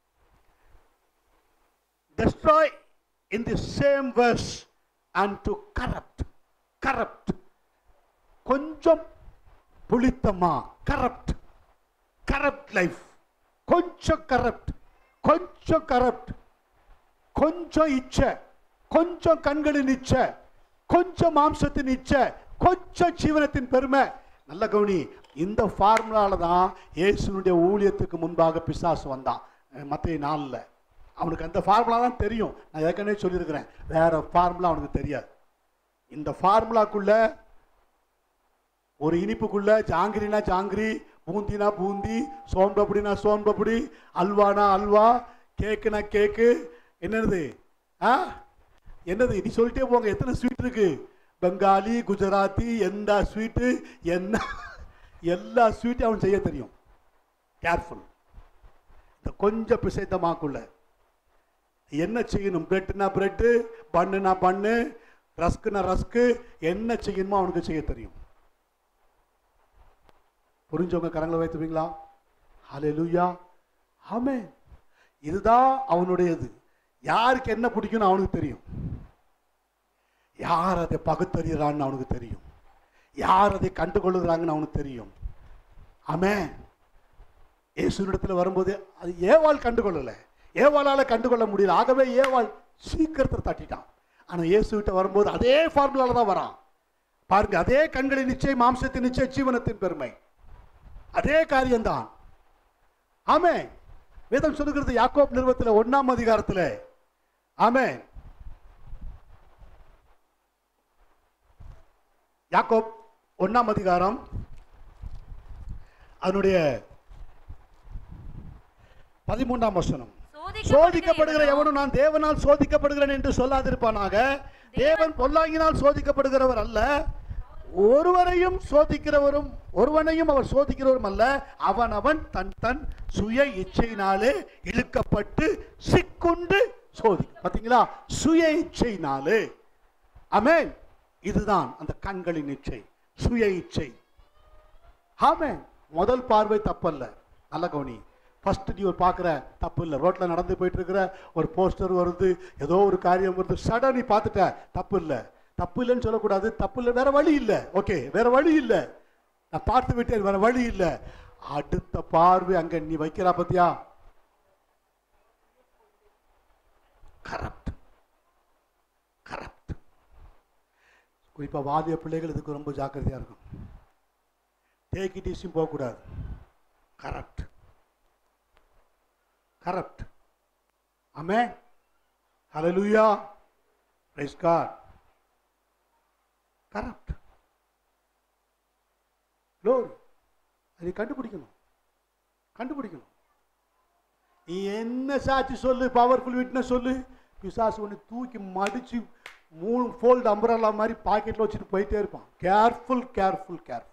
destroy in the same verse and to corrupt corrupt கொஞ்சம் புளித்தமா கரப்ட் கரப்ட் லைஃப் கொஞ்சம் கரப்ட் கொஞ்சம் கரப்ட் கொஞ்சம் இச்சை கொஞ்சம் கண்களின் இச்சை கொஞ்சம் மாம்சத்தின் இச்சை கொஞ்சம் ஜீவனத்தின் பெருமை நல்ல கவுனி இந்த ஃபார்முலால தான் இயேசுனுடைய ஊழியத்துக்கு முன்பாக பிசாசு வந்தான் மற்ற நாளில் அவனுக்கு அந்த ஃபார்முலா தான் தெரியும் நான் ஏற்கனவே சொல்லியிருக்கிறேன் வேற ஃபார்முலா அவனுக்கு தெரியாது இந்த ஃபார்முலாக்குள்ள ஒரு இனிப்புக்குள்ள ஜாங்கிரினா ஜாங்கிரி பூந்தினா பூந்தி சோன்பப்படினா சோன்பப்படி அல்வானா அல்வா கேக்குனா கேக்கு என்னது ஆ என்னது நீ சொல்லிட்டே போங்க எத்தனை ஸ்வீட் இருக்கு பெங்காலி குஜராத்தி எந்த ஸ்வீட்டு என்ன எல்லா ஸ்வீட்டும் அவன் செய்ய தெரியும் கேர்ஃபுல் இந்த கொஞ்சம் பிசைத்த மாக்குள்ள என்ன செய்யணும் பிரெட்னா பிரெட்டு பண்ணுனா பண்ணு ரஸ்க்குனா ரஸ்க்கு என்ன செய்யணுமோ அவனுக்கு செய்ய தெரியும் புரிஞ்சவங்க கரங்களை வைத்துவீங்களா ஹalleluya ஆமே இதுதான் அவனுடையது யாருக்கு என்ன பிடிக்கும்னு அவனுக்கு தெரியும் யார் அதை பகுத்தறிகிறான்னு அவனுக்கு தெரியும் யார் அதை கண்டுகொள்ளுகிறாங்கன்னு அவனுக்கு தெரியும் ஆமே இயேசுனிடத்தில் வரும்போது அது ஏவாள் கண்டுகொள்ளலை ஏவாளால் கண்டுகொள்ள முடியல ஆகவே ஏவாள் சீக்கிரத்தில் தட்டிட்டான் ஆனால் இயேசுகிட்ட வரும்போது அதே ஃபார்முலால தான் வரான் பாருங்க அதே கண்களின் நிச்சயம் மாம்சத்தின் நிச்சயம் ஜீவனத்தின் பெருமை அதே காரியம்தான் ஆமே வேதம் சொல்லுகிறது யாக்கோப் நிறுவத்தில் ஒண்ணாம் அதிகாரத்தில் ஆமே யாக்கோப் ஒண்ணாம் அதிகாரம் அதனுடைய பதிமூன்றாம் வசனம் சோதிக்கப்படுகிற எவனும் நான் தேவனால் சோதிக்கப்படுகிறேன் என்று சொல்லாதிருப்பானாக தேவன் பொல்லாங்கினால் சோதிக்கப்படுகிறவர் அல்ல ஒருவரையும் சோதிக்கிறவரும் ஒருவனையும் அவர் சோதிக்கிறவரும் அல்ல அவன் அவன் தன் தன் சுய இச்சையினாலே இழுக்கப்பட்டு சிக்குண்டு சோதி பாத்தீங்களா சுய இச்சையினாலே அமேன் இதுதான் அந்த கண்களின் இச்சை சுய இச்சை ஆமென் முதல் பார்வை தப்பல்ல நல்ல கவனி ஃபர்ஸ்ட் நீ ஒரு பார்க்குற தப்பு இல்லை ரோட்டில் நடந்து போயிட்டு இருக்கிற ஒரு போஸ்டர் வருது ஏதோ ஒரு காரியம் வருது சடன் நீ பார்த்துட்ட தப்பு இல்லை தப்பு இல்லைன்னு சொல்லக்கூடாது தப்பு இல்லை வேற வழி இல்லை ஓகே வேற வழி இல்லை நான் பார்த்து விட்டேன் வேற வழி இல்லை அடுத்த பார்வை அங்க நீ வைக்கிறா பத்தியா கரப்ட் கரப்ட் குறிப்பா வாலிய பிள்ளைகள் இதுக்கு ரொம்ப ஜாக்கிரதையா இருக்கும் டேக் இட் ஈஸியும் போகக்கூடாது கரப்ட் கரப்ட் ஆமே ஹalleluya praise god கரப்ட் glory அதை கண்டுபிடிக்கணும் கண்டுபிடிக்கணும் நீ என்ன சாட்சி சொல்லு பவர்ஃபுல் விட்னஸ் சொல்லு பிசாசு ஒன்று தூக்கி மடிச்சு மூணு ஃபோல்டு அம்பரல்லா மாதிரி பாக்கெட்டில் வச்சுட்டு போயிட்டே இருப்பான் கேர்ஃபுல் கேர்ஃபுல் கேர்ஃபுல்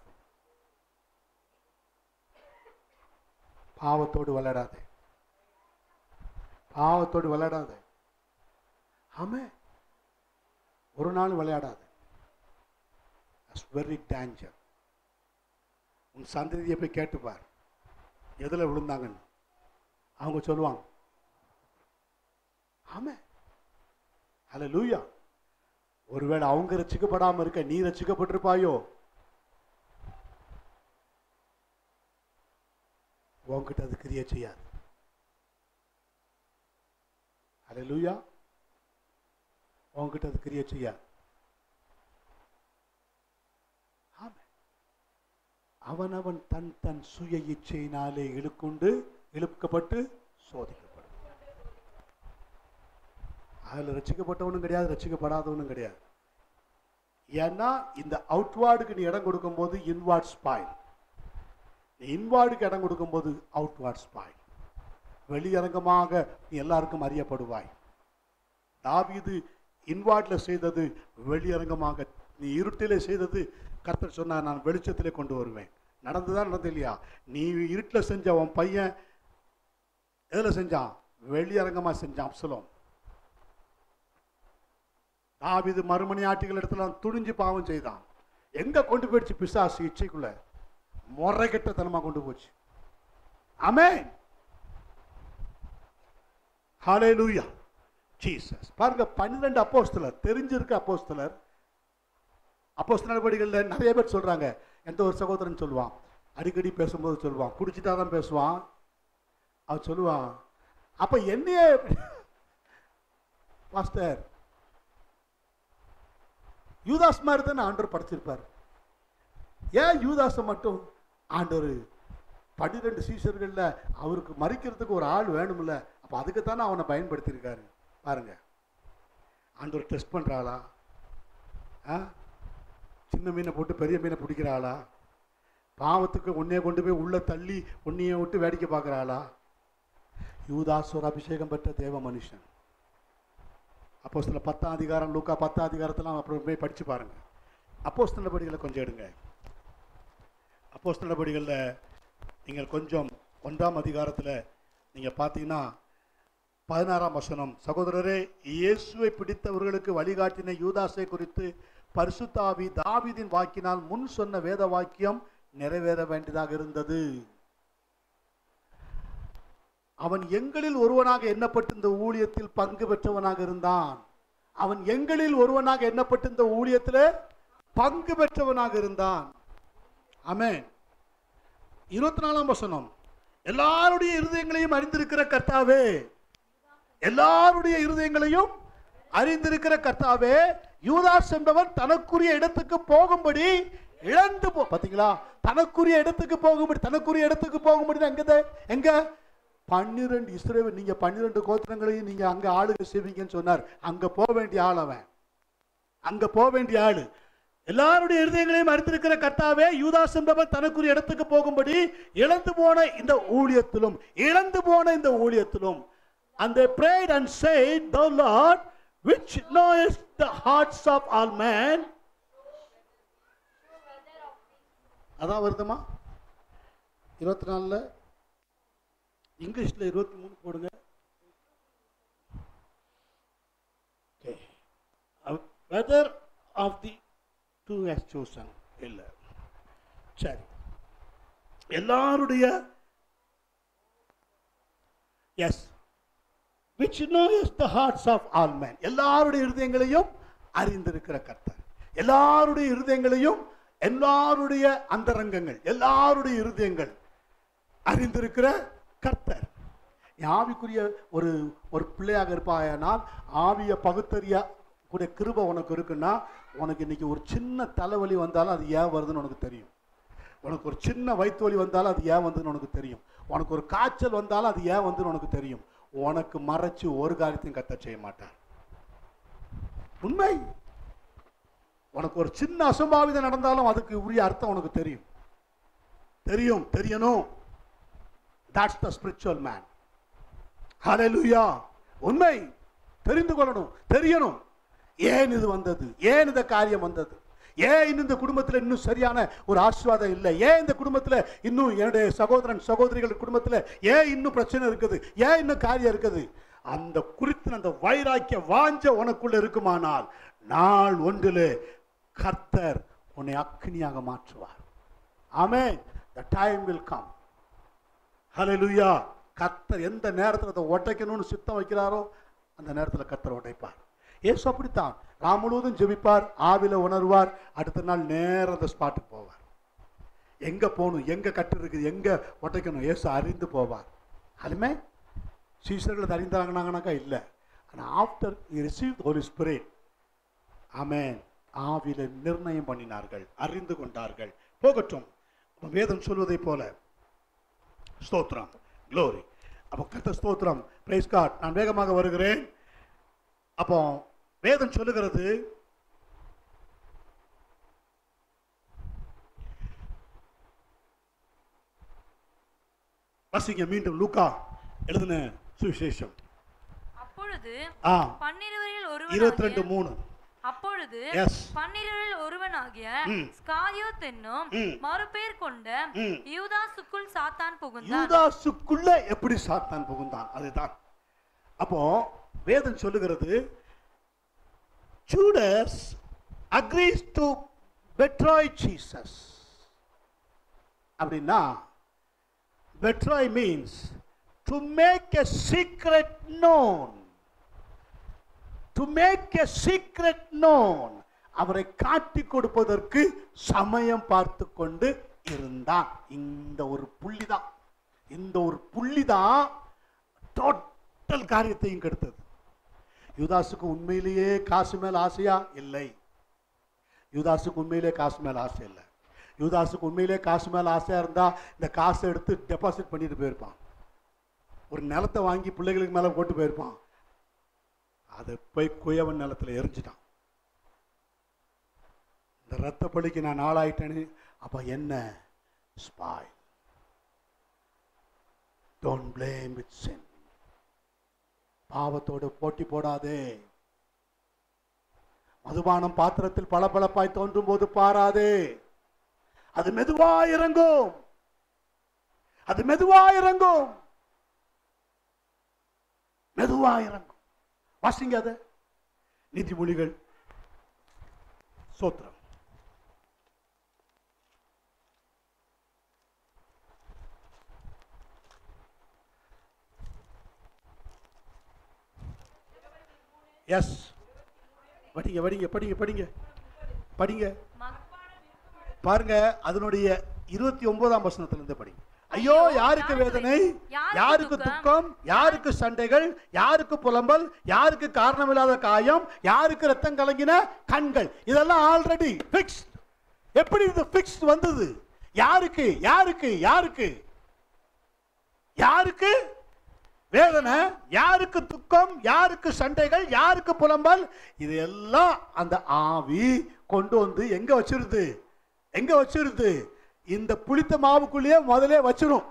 பாவத்தோடு விளையாடாதே பாவத்தோடு விளையாடாதே ஆமே ஒரு நாள் விளையாடாது வெரி டேஞ்சர் உன் சந்ததியை போய் கேட்டுப்பார் எதில் விழுந்தாங்கன்னு அவங்க சொல்லுவாங்க ஆமே அல்ல லூயா ஒருவேளை அவங்க ரசிக்கப்படாம இருக்க நீ ரசிக்கப்பட்டிருப்பாயோ உன்கிட்ட அது கிரியை செய்யாது அல்ல லூயா உன்கிட்ட அது கிரியை செய்யாது ஆமே அவனவன் தன் தன் சுய இச்சையினாலே இழுக்குண்டு இழுக்கப்பட்டு சோதிக்கப்படும் அதில் ரசிக்கப்பட்டவனும் கிடையாது ரசிக்கப்படாதவனும் கிடையாது ஏன்னா இந்த அவுட்வார்டுக்கு நீ இடம் கொடுக்கும்போது இன்வார்ட் ஸ்பாயில் நீ இன்வார்டுக்கு இடம் கொடுக்கும்போது அவுட்வார்ட் ஸ்பாயில் வெளியரங்கமாக நீ எல்லாருக்கும் அறியப்படுவாய் தாவீது இன்வார்ட்ல செய்தது வெளியரங்கமாக நீ இருட்டிலே செய்தது கர்த்தர் சொன்னார் நான் வெளிச்சத்திலே கொண்டு வருவேன் நடந்துதான் நடந்து இல்லையா நீ இருட்டில் செஞ்ச உன் பையன் எதில் செஞ்சான் வெளியரங்கமாக செஞ்சான் அப்சலோம் தாவிது மறுமணி ஆட்டிகள் இடத்துல துணிஞ்சு பாவம் செய்தான் எங்க கொண்டு போயிடுச்சு பிசாசு இச்சைக்குள்ள முறை கெட்டத்தனமா கொண்டு போச்சு ஆமென் ஹalleluya ஜீசஸ் பாருங்க பன்னிரெண்டு அப்போஸ்தலர் தெரிஞ்சிருக்க அப்போஸ்தலர் அப்போஸ்தலர் நடவடிக்கைகளில் நிறைய பேர் சொல்றாங்க எந்த ஒரு சகோதரன் சொல்லுவான் அடிக்கடி பேசும்போது சொல்லுவான் குடிச்சிட்டா தான் பேசுவான் அவன் சொல்லுவான் அப்ப என்னையே மாஸ்டர் யூதாஸ் மாதிரி தானே ஆண்டவர் படைச்சிருப்பார் ஏன் யூதாஸை மட்டும் ஆண்டவர் பன்னிரெண்டு சீசர்களில் அவருக்கு மறிக்கிறதுக்கு ஒரு ஆள் வேணும்ல அப்போ அதுக்கு தானே அவனை பயன்படுத்தியிருக்காரு பாருங்க ஆண்டவர் டெஸ்ட் பண்ணுற ஆளா ஆ சின்ன மீனை போட்டு பெரிய மீனை பிடிக்கிற ஆளா பாவத்துக்கு உன்னைய கொண்டு போய் உள்ள தள்ளி உன்னைய விட்டு வேடிக்கை பார்க்குற ஆளா யூதாஸ் ஒரு அபிஷேகம் பெற்ற தேவ மனுஷன் அப்போ சில பத்தாம் அதிகாரம் லூக்கா பத்தாம் அதிகாரத்தெல்லாம் அப்புறம் போய் படித்து பாருங்க அப்போ நடவடிக்கைகளை கொஞ்சம் எடுங்க அப்போ நடவடிக்கைகளில் நீங்கள் கொஞ்சம் ஒன்றாம் அதிகாரத்தில் நீங்கள் பார்த்தீங்கன்னா பதினாறாம் வசனம் சகோதரரே இயேசுவை பிடித்தவர்களுக்கு வழிகாட்டின யூதாசை குறித்து பரிசுத்தாவி தாவீதின் வாக்கினால் முன் சொன்ன வேத வாக்கியம் நிறைவேற வேண்டியதாக இருந்தது அவன் எங்களில் ஒருவனாக எண்ணப்பட்டு இந்த ஊழியத்தில் பங்கு பெற்றவனாக இருந்தான் அவன் எங்களில் ஒருவனாக எண்ணப்பட்டு இந்த ஊழியத்தில் பங்கு பெற்றவனாக இருந்தான் ஆமென் இருபத்தி நாலாம் வசனம் எல்லாருடைய இருதயங்களையும் அறிந்திருக்கிற கர்த்தாவே எல்லாருடைய இருதயங்களையும் அறிந்திருக்கிற கர்த்தாவே யூதாஸ் என்பவன் தனக்குரிய இடத்துக்கு போகும்படி இழந்து போ பாத்தீங்களா தனக்குரிய இடத்துக்கு போகும்படி தனக்குரிய இடத்துக்கு போகும்படி எங்க எங்க பன்னிரெண்டு இஸ்ரேல் நீங்க பன்னிரெண்டு கோத்திரங்களையும் நீங்க அங்க ஆளுக செய்வீங்கன்னு சொன்னார் அங்க போக வேண்டிய ஆள் அவன் அங்க போக வேண்டிய ஆளு எல்லாருடைய இருதயங்களையும் அறிந்திருக்கிற கர்த்தாவே யூதாஸ் என்பவர் தனக்குரிய இடத்துக்கு போகும்படி இழந்து போன இந்த ஊழியத்திலும் இழந்து போன இந்த ஊழியத்திலும் and they prayed and said the lord which knoweth the hearts of all men அதான் வருதுமா இருபத்தி நாலுல இங்கிலீஷ்ல இருபத்தி மூணு போடுங்க Okay. Uh, whether of the two has chosen இல்லை சரி எல்லாருடைய yes which knows the hearts of all men எல்லாருடைய இருதயங்களையும் அறிந்திருக்கிற கர்த்தர் எல்லாருடைய இருதயங்களையும் எல்லாருடைய அந்தரங்கங்கள் எல்லாருடைய இருதயங்கள் அறிந்திருக்கிற கர்த்தர் நீ ஆவிக்குரிய ஒரு ஒரு பிள்ளையாக இருப்பாயானால் ஆவிய பகுத்தறிய கூடிய கிருபை உனக்கு இருக்குன்னா உனக்கு இன்னைக்கு ஒரு சின்ன தலைவலி வந்தாலும் அது ஏன் வருதுன்னு உனக்கு தெரியும் உனக்கு ஒரு சின்ன வயிற்று வலி வந்தாலும் அது ஏன் வந்துன்னு உனக்கு தெரியும் உனக்கு ஒரு காய்ச்சல் வந்தாலும் அது ஏன் வந்துன்னு உனக்கு தெரியும் உனக்கு மறைச்சு ஒரு காரியத்தையும் கத்த செய்ய மாட்டார் உண்மை உனக்கு ஒரு சின்ன அசம்பாவிதம் நடந்தாலும் அதுக்கு உரிய அர்த்தம் உனக்கு தெரியும் தெரியும் தெரியணும் that's the spiritual man ஹalleluya உண்மை தெரிந்து கொள்ளணும் தெரியணும் ஏன் இது வந்தது ஏன் இந்த காரியம் வந்தது ஏன் இன்னும் இந்த குடும்பத்தில் இன்னும் சரியான ஒரு ஆசீர்வாதம் இல்லை ஏன் இந்த குடும்பத்தில் இன்னும் என்னுடைய சகோதரன் சகோதரிகள் குடும்பத்தில் ஏன் இன்னும் பிரச்சனை இருக்குது ஏன் இன்னும் காரியம் இருக்குது அந்த குறித்து அந்த வைராக்கிய வாஞ்ச உனக்குள்ள இருக்குமானால் நாள் ஒன்றிலே கர்த்தர் உன்னை அக்னியாக மாற்றுவார் ஆமென் the time will come ஹalleluya கர்த்தர் எந்த நேரத்தில் அதை உடைக்கணும்னு சித்தம் வைக்கிறாரோ அந்த நேரத்தில் கர்த்தர் உடைப்பார் ஏசு அப்படித்தான் ராம் முழுவதும் ஜெபிப்பார் ஆவில உணர்வார் அடுத்த நாள் நேரம் அந்த ஸ்பாட்டுக்கு போவார் எங்க போகணும் எங்க கட்டு இருக்குது எங்க உடைக்கணும் ஏசு அறிந்து போவார் அதுமே சீசர்கள் அதை அறிந்தாங்கனாக்கா இல்லை ஆனால் ஆஃப்டர் ரிசீவ் ஹோலி ஸ்பிரிட் ஆமென் ஆவில நிர்ணயம் பண்ணினார்கள் அறிந்து கொண்டார்கள் போகட்டும் அப்ப வேதம் சொல்வதை போல ஸ்தோத்திரம் க்ளோரி அப்போ கர்த்தர் ஸ்தோத்திரம் பிரைஸ் காட் நான் வேகமாக வருகிறேன் அப்போ வேதம் சொல்லுகிறது வாசிங்க மீண்டும் லூக்கா எழுதின சுவிசேஷம் அப்பொழுது ஆ பன்னிருவரில் இருபத்தி ரெண்டு ஒருவன் மூணு அப்பொழுது Yes. பன்னிருவரில் ஒருவனாகிய ம். ஸ்காரியோத் என்னும் ம். மறுபேர் கொண்ட ம். யூதாசுக்குள் சாத்தான் புகுந்தான் யூதாசுக்குள்ள எப்படி சாத்தான் புகுந்தான் அதுதான் அப்போ வேதம் சொல்லுகிறது Judas agrees to betray Jesus அப்படின்னா betray means to make a secret known to make a secret known அவரை காட்டி கொடுப்பதற்கு சமயம் பார்த்து கொண்டு இருந்தான் இந்த ஒரு புள்ளி தான் இந்த ஒரு புள்ளி தான் டோட்டல் காரியத்தையும் கெடுத்தது யுதாசுக்கு உண்மையிலேயே காசு மேல ஆசையா இல்லை யுதாசுக்கு உண்மையிலே காசு மேல ஆசை இல்லை யுதாசுக்கு உண்மையிலே காசு மேல ஆசையா இருந்தா இந்த காசை எடுத்து டெபாசிட் பண்ணிட்டு போயிருப்பான் ஒரு நிலத்தை வாங்கி பிள்ளைகளுக்கு மேல போட்டு போயிருப்பான் அதை போய் குயவன் நிலத்துல எரிஞ்சிட்டான் இந்த ரத்த பலிக்கு நான் ஆளாயிட்டேன்னு அப்ப என்ன spoil don't blame with sin பாவத்தோடு போட்டி போடாதே மதுபானம் பாத்திரத்தில் பளபளப்பாய் தோன்றும் போது பாராதே அது மெதுவா இறங்கும் அது மெதுவா இறங்கும் மெதுவா இறங்கும் வாசிங்க அதை நீதிமொழிகள் சோத்திரம் எஸ் படிங்க படிங்க படிங்க படிங்க படிங்க மக- பாருங்க அதனுடைய இருபத்தி ஒன்பதாம் வசனத்துல இருந்து படிங்க ஐயோ யாருக்கு வேதனை யாருக்கு யாருக்கு துக்கம் யாருக்கு சண்டைகள் யாருக்கு புலம்பல் யாருக்கு காரணமில்லாத காயம் யாருக்கு ரத்தம் கலங்கின கண்கள் இதெல்லாம் ஆல்ரெடி ஃபிக்ஸ்ட் எப்படி இது ஃபிக்ஸ்ட் வந்தது யாருக்கு யாருக்கு யாருக்கு யாருக்கு வேதனை யாருக்கு துக்கம் யாருக்கு சண்டைகள் யாருக்கு புலம்பல் இது எல்லாம் அந்த ஆவி கொண்டு வந்து எங்க வச்சிருது எங்க வச்சிருது இந்த புளித்த மாவுக்குள்ளேயே முதலே வச்சிரும்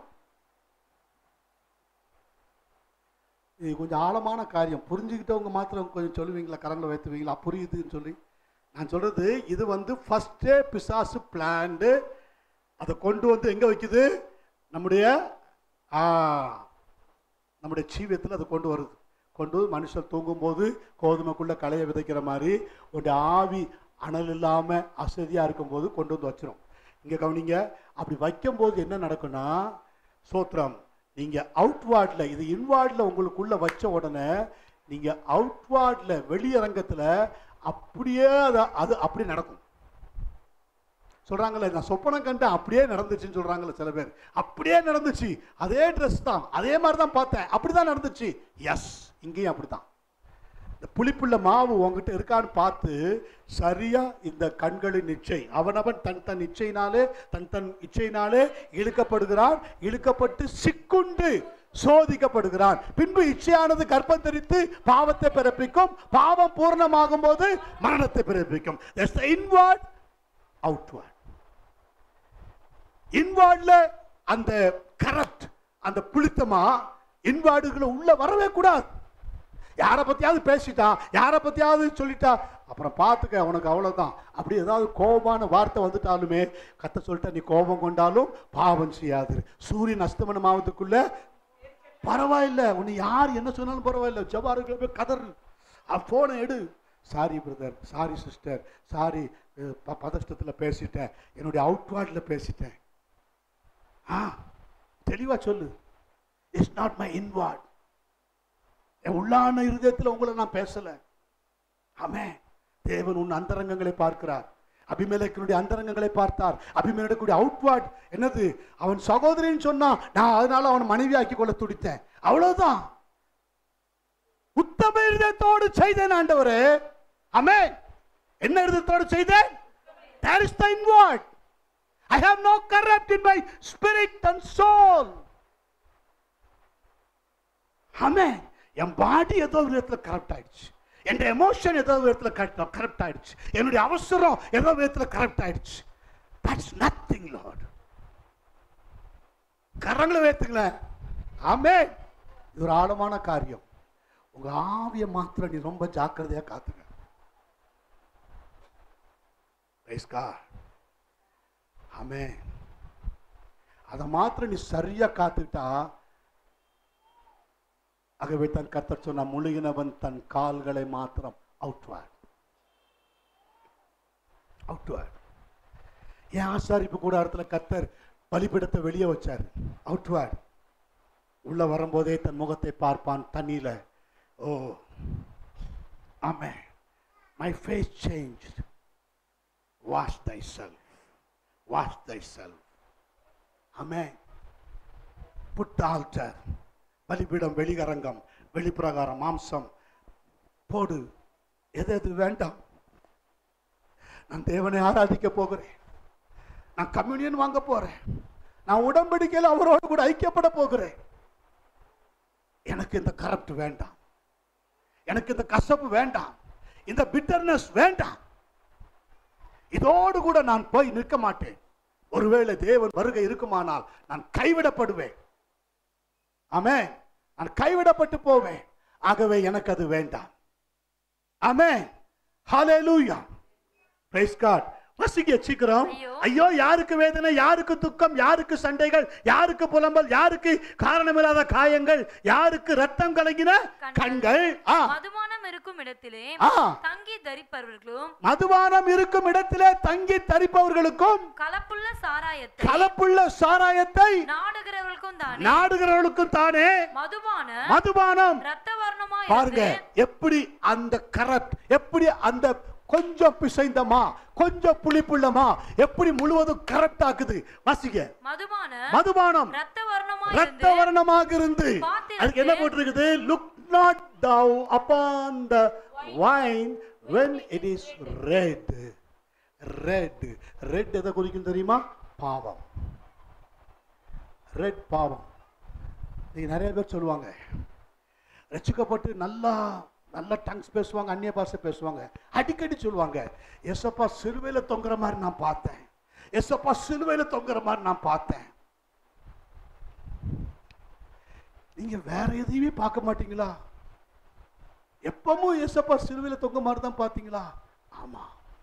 இது கொஞ்சம் ஆழமான காரியம் புரிஞ்சுக்கிட்டவங்க மாத்திரம் கொஞ்சம் சொல்லுவீங்களா கரங்களை வைத்துவீங்களா புரியுதுன்னு சொல்லி நான் சொல்றது இது வந்து ஃபர்ஸ்டே பிசாசு பிளான்டு அதை கொண்டு வந்து எங்க வைக்குது நம்முடைய ஆ, நம்முடைய ஜீவியத்தில் அதை கொண்டு வருது கொண்டு வந்து மனுஷன் தூங்கும்போது கோதுமைக்குள்ள களையை விதைக்கிற மாதிரி ஒரு ஆவி அனல் இல்லாமல் அசதியாக இருக்கும்போது கொண்டு வந்து வச்சிரும் இங்கே கவனிங்க அப்படி வைக்கும்போது என்ன நடக்கும்னா சோத்திரம் நீங்கள் அவுட்வார்டில் இது இன்வார்டில் உங்களுக்குள்ள வச்ச உடனே நீங்கள் அவுட்வார்டில் வெளியரங்கத்தில் அப்படியே அது அது அப்படி நடக்கும் சொல்றாங்கல்ல நான் சொப்பனம் கண்டேன் அப்படியே நடந்துச்சுன்னு சொல்றாங்கல்ல சில பேர் அப்படியே நடந்துச்சு அதே ட்ரெஸ் தான் அதே மாதிரி தான் பார்த்தேன் அப்படிதான் நடந்துச்சு எஸ் இங்கேயும் அப்படித்தான் இந்த புளிப்புள்ள மாவு உங்ககிட்ட இருக்கான்னு பார்த்து சரியா இந்த கண்களின் இச்சை அவனவன் தன் தன் இச்சையினாலே தன் தன் இச்சையினாலே இழுக்கப்படுகிறான் இழுக்கப்பட்டு சிக்குண்டு சோதிக்கப்படுகிறான் பின்பு இச்சையானது கர்ப்பம் தரித்து பாவத்தை பிறப்பிக்கும் பாவம் பூர்ணமாகும் போது மரணத்தை பிறப்பிக்கும் இன்வார்ட் அவுட்வார்ட் இன்வார்ட்ல அந்த கரப்ட் அந்த புளித்தமா இன்வார்டுகளை உள்ள வரவே கூடாது யாரை பத்தியாவது பேசிட்டா யாரை பத்தியாவது சொல்லிட்டா அப்புறம் பார்த்துக்க உனக்கு அவ்வளவுதான் அப்படி ஏதாவது கோபமான வார்த்தை வந்துட்டாலுமே கத்த சொல்லிட்டா நீ கோபம் கொண்டாலும் பாவம் செய்யாது சூரியன் அஸ்தமனம் ஆவதுக்குள்ள பரவாயில்ல உன்னை யார் என்ன சொன்னாலும் பரவாயில்ல ஜபாருக்குள்ள போய் கதறு போனை எடு sorry brother sorry sister sorry பதஷ்டத்தில் பேசிட்டேன் என்னுடைய அவுட்வார்டில் பேசிட்டேன் ஆ தெளிவா சொல்லு இட்ஸ் நாட் மை இன்வார்ட் என் உள்ளான இருதயத்தில் உங்களை நான் பேசல ஆமே தேவன் உன் அந்தரங்கங்களை பார்க்கிறார் அபிமேலக்கினுடைய அந்தரங்கங்களை பார்த்தார் அபிமேலக்குடைய அவுட்வார்ட் என்னது அவன் சகோதரின்னு சொன்னா நான் அதனால அவன் மனைவி ஆக்கி கொள்ள துடித்தேன் அவ்வளவுதான் உத்தம இருதயத்தோடு செய்தேன் ஆண்டவரே ஆமே என்ன இருதயத்தோடு செய்தேன் that is the inward i have no corrupt in my spirit and soul ஆமே என் பாடி ஏதோ ஒரு விதத்தில் கரெக்ட் ஆயிடுச்சு என் எமோஷன் ஏதோ ஒரு விதத்தில் கரெக்ட் கரெக்ட் ஆயிடுச்சு என்னுடைய அவசரம் ஏதோ விதத்தில் கரெக்ட் ஆயிடுச்சு தட்ஸ் நத்திங் லார்ட் கரங்களை வேத்துங்களேன் ஆமே இது ஒரு ஆழமான காரியம் உங்க ஆவிய மாத்திரம் நீ ரொம்ப ஜாக்கிரதையா காத்துங்க Praise God. ஆமே அதை மாத்திரம் நீ சரியா காத்துக்கிட்டா ஆகவே தன் கர்த்தர் சொன்ன முழுகினவன் தன் கால்களை மாத்திரம் அவுட்வார் அவுட்வார் என் ஆசாரிப்பு கூடாரத்துல கர்த்தர் பலிபிடத்தை வெளியே வச்சார் அவுட்வார் உள்ள வரும்போதே தன் முகத்தை பார்ப்பான் தண்ணியில ஓ ஆமே my face change wash thyself wash thyself ஆமே புட் ஆல்டர் பலிபீடம் வெளிகரங்கம் வெளிப்பிரகாரம் மாம்சம் போடு எது எது வேண்டாம் நான் தேவனை ஆராதிக்க போகிறேன் நான் கம்யூனியன் வாங்க போறேன் நான் உடன்படிக்கையில் அவரோடு கூட ஐக்கியப்பட போகிறேன் எனக்கு இந்த கரப்ட் வேண்டாம் எனக்கு இந்த கசப்பு வேண்டாம் இந்த பிட்டர்னஸ் வேண்டாம் இதோடு கூட நான் போய் நிற்க மாட்டேன் ஒருவேளை தேவன் வருகை இருக்குமானால் நான் கைவிடப்படுவேன் ஆமே நான் கைவிடப்பட்டு போவேன் ஆகவே எனக்கு அது வேண்டாம் ஆமே ஹalleluya praise god வசிக்க சீக்கிரம் ஐயோ. ஐயோ யாருக்கு வேதனை யாருக்கு துக்கம் யாருக்கு சண்டைகள் யாருக்கு புலம்பல் யாருக்கு காரணமில்லாத காயங்கள் யாருக்கு ரத்தம் கலங்கின கண்கள் ஆ மதுபானம் இருக்கும் இடத்திலே ஆ தங்கி தரிப்பவர்களும் மதுபானம் இருக்கும் இடத்திலே தங்கி தரிப்பவர்களுக்கும் கலப்புள்ள சாராயத்தை கலப்புள்ள சாராயத்தை நாடுகிறவர்களுக்கும் தானே நாடுகிறவர்களுக்கும் தானே மதுபான மதுபானம் ரத்த வர்ணமா பாருங்க எப்படி அந்த கரப்ட் எப்படி அந்த கொஞ்சம் பிசைந்தமா கொஞ்சம் புளிப்புள்ளமா எப்படி முழுவதும் கரெக்ட் ஆக்குது வாசிக்க மதுபான மதுபானம் ரத்த வர்ணமா ரத்த இருந்து வர்ணமாக இருந்து பாத்திரத்தில் அதுக்கு என்ன போட்டிருக்குது look not thou upon the wine when it is red red red எதை குறிக்கும் தெரியுமா பாவம் ரெட் பாவம் நீங்க நிறைய பேர் சொல்லுவாங்க ரசிக்கப்பட்டு நல்லா நல்ல டங்ஸ் பேசுவாங்க அந்நிய பாஷை பேசுவாங்க அடிக்கடி சொல்லுவாங்க எஸ்அப்பா சிலுவையில தொங்குற மாதிரி நான் பார்த்தேன் எஸ்அப்பா சிலுவையில தொங்குற மாதிரி நான் பார்த்தேன் நீங்க வேற எதையுமே பார்க்க மாட்டீங்களா எப்பவும் எஸ்அப்பா சிலுவையில தொங்க மாதிரி தான் பார்த்தீங்களா ஆமா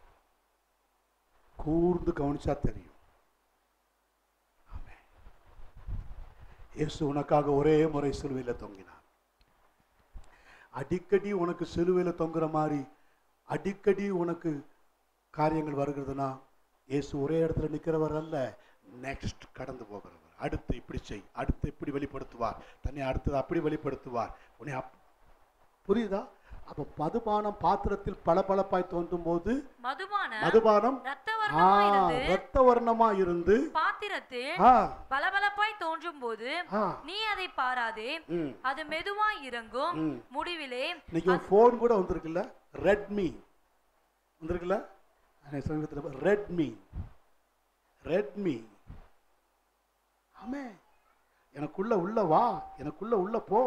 கூர்ந்து கவனிச்சா தெரியும் ஆமென். இயேசு உனக்காக ஒரே முறை சிலுவையில தொங்கினார் அடிக்கடி உனக்கு சிலுவையில தொங்குற மாதிரி அடிக்கடி உனக்கு காரியங்கள் வருகிறதுனா இயேசு ஒரே இடத்துல நிற்கிறவர் அல்ல நெக்ஸ்ட் கடந்து போகிறவர் அடுத்து இப்படி செய் அடுத்து இப்படி வெளிப்படுத்துவார் தன்னை அடுத்தது அப்படி வெளிப்படுத்துவார் உன்னை அப் புரியுதா அப்ப மதுபானம் பாத்திரத்தில் பளபளப்பாய் தோன்றும் போது மதுபான மதுபானம் ரத்த ஆ, வர்ணமா இருந்து ரத்த வர்ணமா இருந்து பாத்திரத்தில் ஆ, பளபளப்பாய் தோன்றும் போது ஆ, நீ அதை பாராதே ம், அது மெதுவா இறங்கும் ம். முடிவிலே இன்னைக்கு ஒரு ஃபோன் கூட வந்திருக்குல்ல ரெட்மி வந்திருக்குல்ல சமீபத்தில் ரெட்மி ரெட்மி ஆமே எனக்குள்ள உள்ள வா எனக்குள்ள உள்ள போ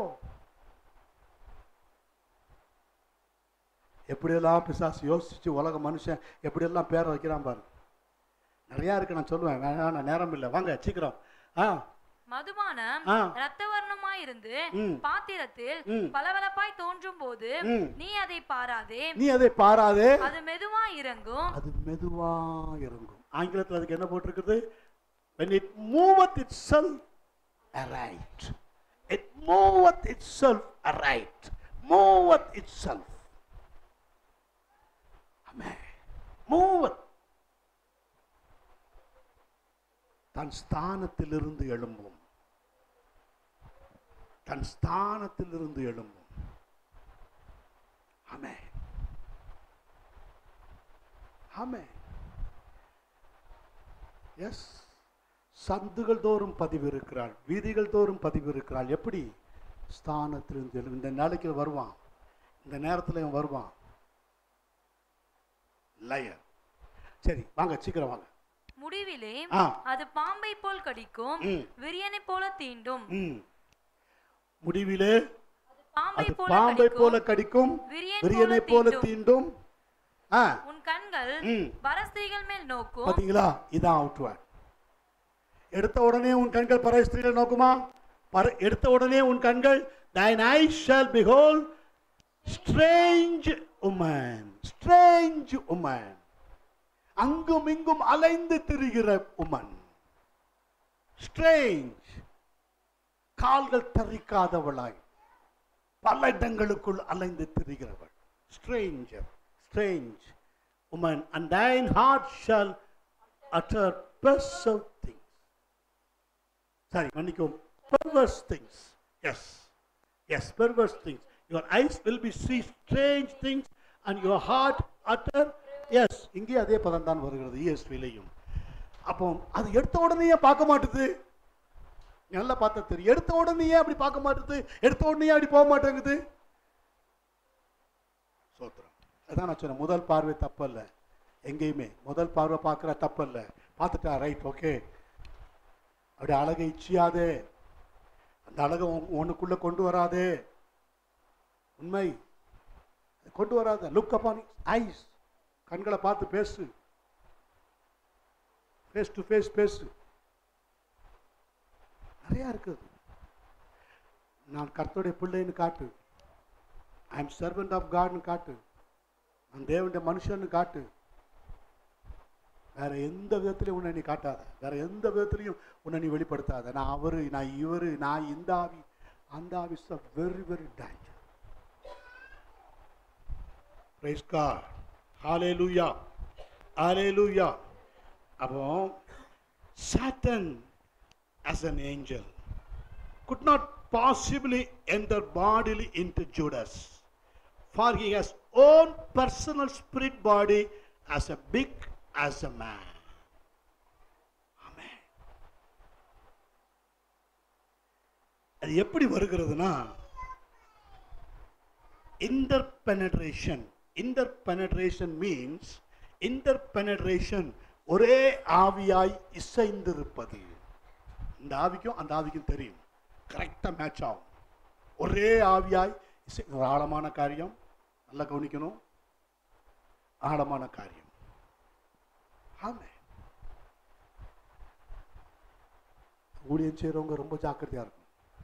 எப்படியெல்லாம் பிசாசு யோசிச்சு உலக மனுஷன் எப்படியெல்லாம் பேரை வைக்கிறான் பாரு நிறையா இருக்கு நான் சொல்லுவேன் வேணாம் நான் நேரம் இல்லை வாங்க சீக்கிரம் ஆ மதுபானம் ஆ. இரத்தவர்ணமாயிருந்து ம். பாத்திரத்தில் ம். பளபளப்பாய் தோன்றும் போது ம். நீ அதை பாராதே நீ அதை பாராதே அது மெதுவா இறங்கும் அது மெதுவா இறங்கும் ஆங்கிலத்தில் அதுக்கு என்ன போட்டிருக்குது when it moveth itself aright it moveth itself aright moveth itself amen moveth தன் ஸ்தானத்திலிருந்து எழும்பும் தன் ஸ்தானத்திலிருந்து எழும்பும் ஆமென் ஆமென் எஸ் சந்துகள் தோறும் பதிவு இருக்கிறாள் வீதிகள் தோறும் பதிவு இருக்கிறாள் எப்படி ஸ்தானத்திலிருந்து எழு இந்த நாளைக்கு வருவான் இந்த நேரத்தில் இவன் வருவான் லயர் சரி வாங்க சீக்கிரம் வாங்க முடிவிலே ஆ அது பாம்பை போல் கடிக்கும் ம். விரியனை போல தீண்டும் ம் முடிவிலே பாம்பை அது போல பாம்பை போல கடிக்கும் கடிக்கும் விரியன் விரியனை போல போல தீண்டும் தீண்டும் ஆ உன் கண்கள் ம் பரஸ்திரிகள் மேல் நோக்கும் பாத்தீங்களா இதான் அவுட்வேர்ட் எடுத்த உடனே உன் கண்கள் பர ஸ்திரீகளை நோக்குமா பர எடுத்த உடனே உன் கண்கள் thine eyes shall behold strange woman strange woman அங்கும் இங்கும் அலைந்து திரிகிற உமன் ஸ்ட்ரேஞ்ச் கால்கள் தரிக்காதவளாய் பல இடங்களுக்குள் அலைந்து திரிகிறவள் stranger strange woman and thine heart shall utter perverse things sorry மன்னிக்கவும் perverse things yes yes perverse things your eyes will be see strange things and your heart utter yes இங்கே அதே பதம் தான் வருகிறது ESV-லையும் அப்போ அது எடுத்த உடனே ஏன் பார்க்க மாட்டுது நல்லா பார்த்தா தெரியும் எடுத்த உடனே ஏன் அப்படி பார்க்க மாட்டுது எடுத்த உடனே அப்படி போக மாட்டேங்குது சோத்திரம் அதான் நான் சொன்னேன் முதல் பார்வை தப்பல்ல எங்கேயுமே முதல் பார்வை பார்க்குற தப்பல்ல பார்த்துட்டா ரைட் ஓகே அப்படி அழகை இச்சியாதே அந்த அழகை உன்- உனக்குள்ள கொண்டு வராதே உண்மை அது கொண்டு வராத லுக் அப்பான் ஐஸ் கண்களை பார்த்து பேசு ஃபேஸ் டு ஃபேஸ் பேசு நிறையா இருக்குது நான் கர்த்தருடைய பிள்ளைன்னு காட்டு ஐ எம் சர்வெண்ட் ஆஃப் காட்னு காட்டு நான் தேவனுடைய மனுஷன்னு காட்டு வேற எந்த விதத்திலையும் உன்னை நீ காட்டாத வேற எந்த விதத்திலையும் உன்னை நீ வெளிப்படுத்தாத நான் அவரு நான் இவரு நான் இந்த ஆவி அந்த ஆவி is a very very danger praise God ஹalleluya ஹalleluya அப்போ Satan as an angel could not possibly enter bodily into Judas for he has own personal spirit body as a big as a man. Amen. அது எப்படி வருகிறதுனா interpenetration interpenetration means interpenetration ஒரே ஆவியாய் இசைந்திருப்பது இந்த ஆவிக்கும் அந்த ஆவிக்கும் தெரியும் கரெக்டாக மேட்ச் ஆகும் ஒரே ஆவியாய் இசை ஒரு ஆழமான காரியம் நல்லா கவனிக்கணும் ஆழமான காரியம் ஆமே ஊழியம் செய்கிறவங்க ரொம்ப ஜாக்கிரதையா இருக்கும்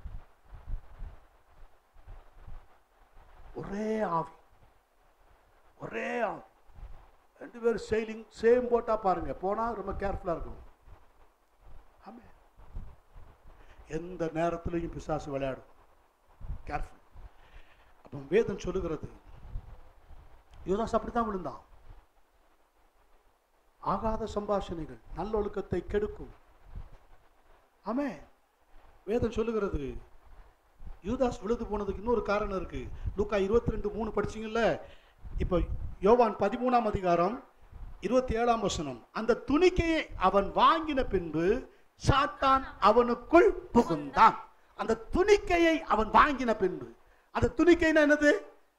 ஒரே ஆவி ஒரே ஆவி ரெண்டு பேரும் செயலிங் சேம் போட்டா பாருங்க போனா ரொம்ப கேர்ஃபுல்லா இருக்கணும் ஆமே எந்த நேரத்திலையும் பிசாசு விளையாடும் கேர்ஃபுல் அப்போ வேதம் சொல்லுகிறது யுவதாஸ் அப்படித்தான் விழுந்தான் ஆகாத சம்பாஷணைகள் நல்லொழுக்கத்தை கெடுக்கும் ஆமே வேதம் சொல்லுகிறது யூதாஸ் விழுது போனதுக்கு இன்னொரு காரணம் இருக்கு லூக்கா இருபத்தி ரெண்டு மூணு படிச்சீங்கல்ல இப்போ யோவான் பதிமூணாம் அதிகாரம் இருபத்தி ஏழாம் வசனம் அந்த துணிக்கையை அவன் வாங்கின பின்பு சாத்தான் அவனுக்குள் புகுந்தான் அந்த துணிக்கையை அவன் வாங்கின பின்பு அந்த துணிக்கைனா என்னது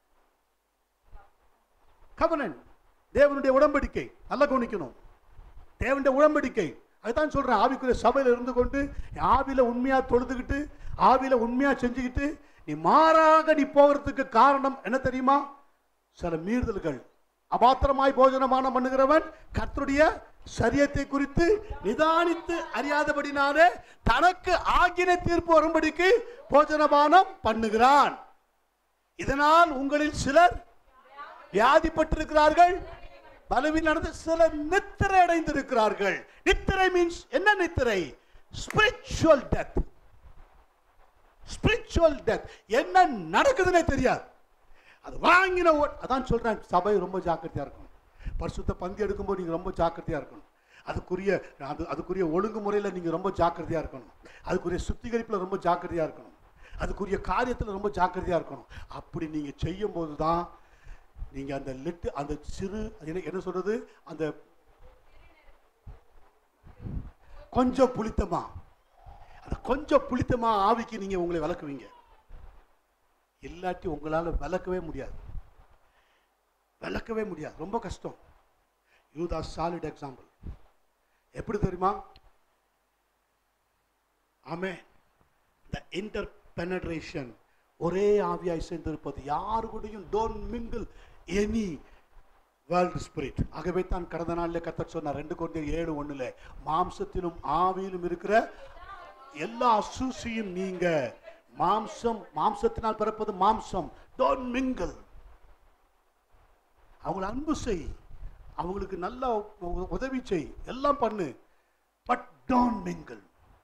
கவனன் தேவனுடைய உடன்படிக்கை நல்லா கவனிக்கணும் தேவனுடைய உடன்படிக்கை அதுதான் சொல்றேன் ஆவிக்குரிய சபையில இருந்து கொண்டு ஆவியில உண்மையா தொழுதுகிட்டு ஆவியில உண்மையா செஞ்சுக்கிட்டு நீ மாறாக நீ போகிறதுக்கு காரணம் என்ன தெரியுமா சில மீறுதல்கள் அபாத்திரமாய் போஜனமான பண்ணுகிறவன் கர்த்தருடைய சரியத்தை குறித்து நிதானித்து அறியாதபடினாலே தனக்கு ஆகின தீர்ப்பு வரும்படிக்கு போஜனபானம் பண்ணுகிறான் இதனால் உங்களில் சிலர் வியாதிப்பட்டிருக்கிறார்கள் பலவீனம் நடந்து சிலர் நித்திரை அடைந்திருக்கிறார்கள் நித்திரை மீன்ஸ் என்ன நித்திரை ஸ்பிரிச்சுவல் டெத் ஸ்பிரிச்சுவல் டெத் என்ன நடக்குதுன்னே தெரியாது அது வாங்கின ஓ- அதான் சொல்றேன் சபை ரொம்ப ஜாக்கிரதையா இருக்கணும் பரிசுத்த பந்தி எடுக்கும்போது நீங்க ரொம்ப ஜாக்கிரதையா இருக்கணும் அதுக்குரிய அது அதுக்குரிய ஒழுங்குமுறையில் நீங்க ரொம்ப ஜாக்கிரதையா இருக்கணும் அதுக்குரிய சுத்திகரிப்புல ரொம்ப ஜாக்கிரதையா இருக்கணும் அதுக்குரிய காரியத்துல ரொம்ப ஜாக்கிரதையா இருக்கணும் அப்படி நீங்க செய்யும் போது தான் நீங்க அந்த லிட்டு அந்த சிறு அது என்ன என்ன சொல்றது அந்த கொஞ்சம் புளித்தமா அந்த கொஞ்சம் புளித்தமா ஆவிக்கு நீங்க உங்களை விளக்குவீங்க இல்லாட்டி உங்களால விளக்கவே முடியாது விளக்கவே முடியாது ரொம்ப கஷ்டம் யூதா சாலிட் எக்ஸாம்பிள் எப்படி தெரியுமா ஆமே இந்த இன்டர் பெனட்ரேஷன் ஒரே ஆவியாய் சேர்ந்திருப்பது யாரு கூடயும் don't mingle any world spirit ஆகவே தான் கடந்த நாளில் கத்தர் சொன்னார் ரெண்டு கொண்டு ஏழு ஒண்ணுல மாம்சத்திலும் ஆவியிலும் இருக்கிற எல்லா அசூசியும் நீங்க மாம்சம் மாம்சத்தினால் பிறப்பது மாம்சம் டோன்ட் மிங்கிள் அவங்கள அன்பு செய் அவங்களுக்கு நல்ல உ- உதவி செய் எல்லாம் பண்ணு பட் டோன்ட் மிங்கிள்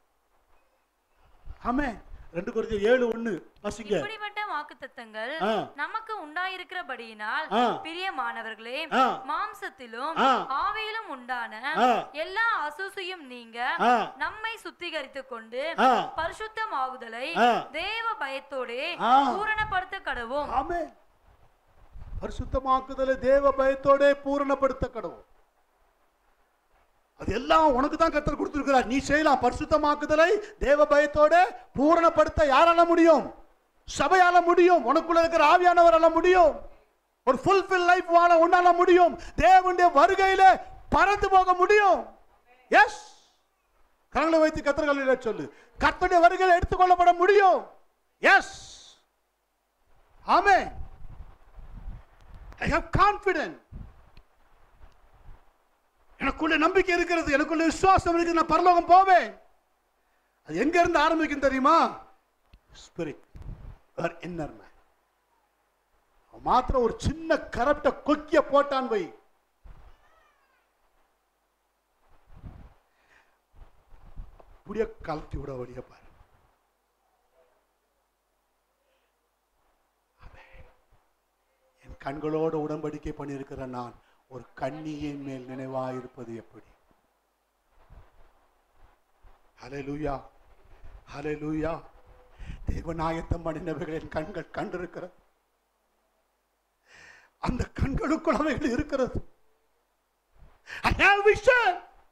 ஆமே ரெண்டு குறைஞ்ச ஏழு ஒண்ணு வாசிங்க இப்படிப்பட்ட வாக்குத்தத்தங்கள் ஆ. நமக்கு உண்டாயிருக்கிறபடியினால் ஆ. பிரியமானவர்களே ஆ. மாம்சத்திலும் ஆ. ஆவியிலும் உண்டான ஆ. எல்லா அசூசியும் நீங்க ஆ. நம்மை சுத்திகரித்துக் கொண்டு ஆ. பரிசுத்தமாகுதலை ஆ. தேவ பயத்தோடே ஆ. பூரணப்படுத்த கடவும் ஆமே பரிசுத்தமாக்குதலை தேவ பயத்தோட பூரணப்படுத்த கடவுள் அது எல்லாம் உனக்கு தான் கத்தர் கொடுத்திருக்கிறார் நீ செய்யலாம் பரிசுத்தமாக்குதலை தேவ பயத்தோட பூரணப்படுத்த யாரால முடியும் சபையால முடியும் உனக்குள்ள இருக்கிற ஆவியானவரால முடியும் ஒரு ஃபுல்ஃபில் லைஃப் வாழ உன்னால முடியும் தேவனுடைய வருகையில பறந்து போக முடியும் எஸ் கரங்களை வைத்து கத்தர்களிட சொல்லு கர்த்தருடைய வருகையில எடுத்துக்கொள்ளப்பட முடியும் எஸ் ஆமென் ஐ ஹவ் கான்பிடன்ட் எனக்குள்ள நம்பிக்கை இருக்கிறது எனக்குள்ள விசுவாசம் இருக்கு நான் பரலோகம் போவேன் அது எங்க இருந்து ஆரம்பிக்கும் தெரியுமா ஸ்பிரிட் ஒரு இன்னர் மேன் மாத்திரம் ஒரு சின்ன கரப்ட கொக்கிய போட்டான் வை அப்படியே கலத்தி விட வழிய பாரு என் கண்களோடு உடன்படிக்கை பண்ணியிருக்கிற நான் ஒரு கண்ணியின் மேல் நினைவாயிருப்பது எப்படி ஹalleluya ஹalleluya தேவநாயத்தம் பண்ணினவைகள் என் கண்கள் கண்டிருக்கிற அந்த கண்களுக்குள் அவைகள் இருக்கிறது I have vision.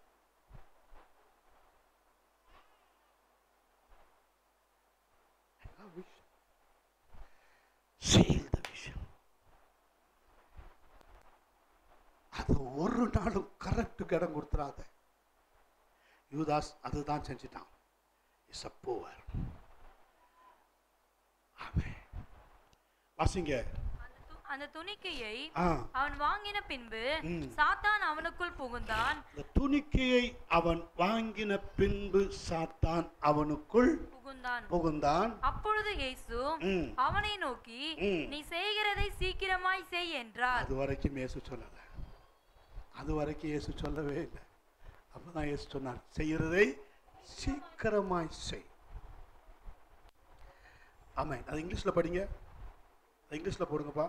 I have vision. Seal the vision. அது ஒரு நாளும் கரெக்டுக்கு இடம் கொடுத்துறாத யூதாஸ் அதுதான் செஞ்சிட்டான் இஸ் அ போவர் வாசிங்க அந்த து- அந்த துணிக்கையை ஆ அவன் வாங்கின பின்பு ம். சாத்தான் அவனுக்குள் புகுந்தான் இந்த துணிக்கையை அவன் வாங்கின பின்பு சாத்தான் அவனுக்குள் புகுந்தான் புகுந்தான் அப்பொழுது இயேசு ம். அவனை நோக்கி ம். நீ செய்கிறதை சீக்கிரமாய் செய் என்றார் அது வரைக்கும் இயேசு சொல்லல அது வரைக்கும் இயேசு சொல்லவே இல்லை அப்பதான் இயேசு சொன்னார் செய்யறதை சீக்கிரமாய் செய் ஆமாம் அது இங்கிலீஷ்ல படிங்க அது இங்கிலீஷ்ல போடுங்கப்பா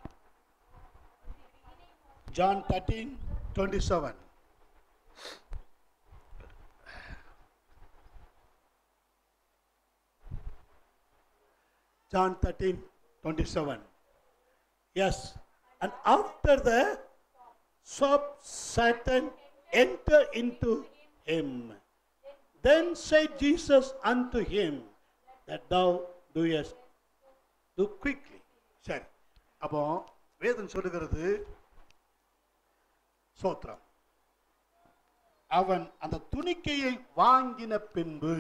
John thirteen twenty seven John 13, 27. Yes. And after the sub Satan enter into him. Then said Jesus unto him, that thou doest do quickly. சரி அப்போ வேதம் சொல்லுகிறது சோத்திரம் அவன் அந்த துணிக்கையை வாங்கின பின்பு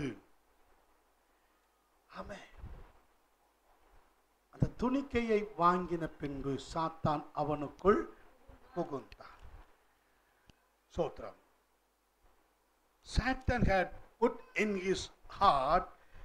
ஆமென் அந்த துணிக்கையை வாங்கின பின்பு சாத்தான் அவனுக்குள் புகுந்தான் சோத்ரம் Satan had put in his heart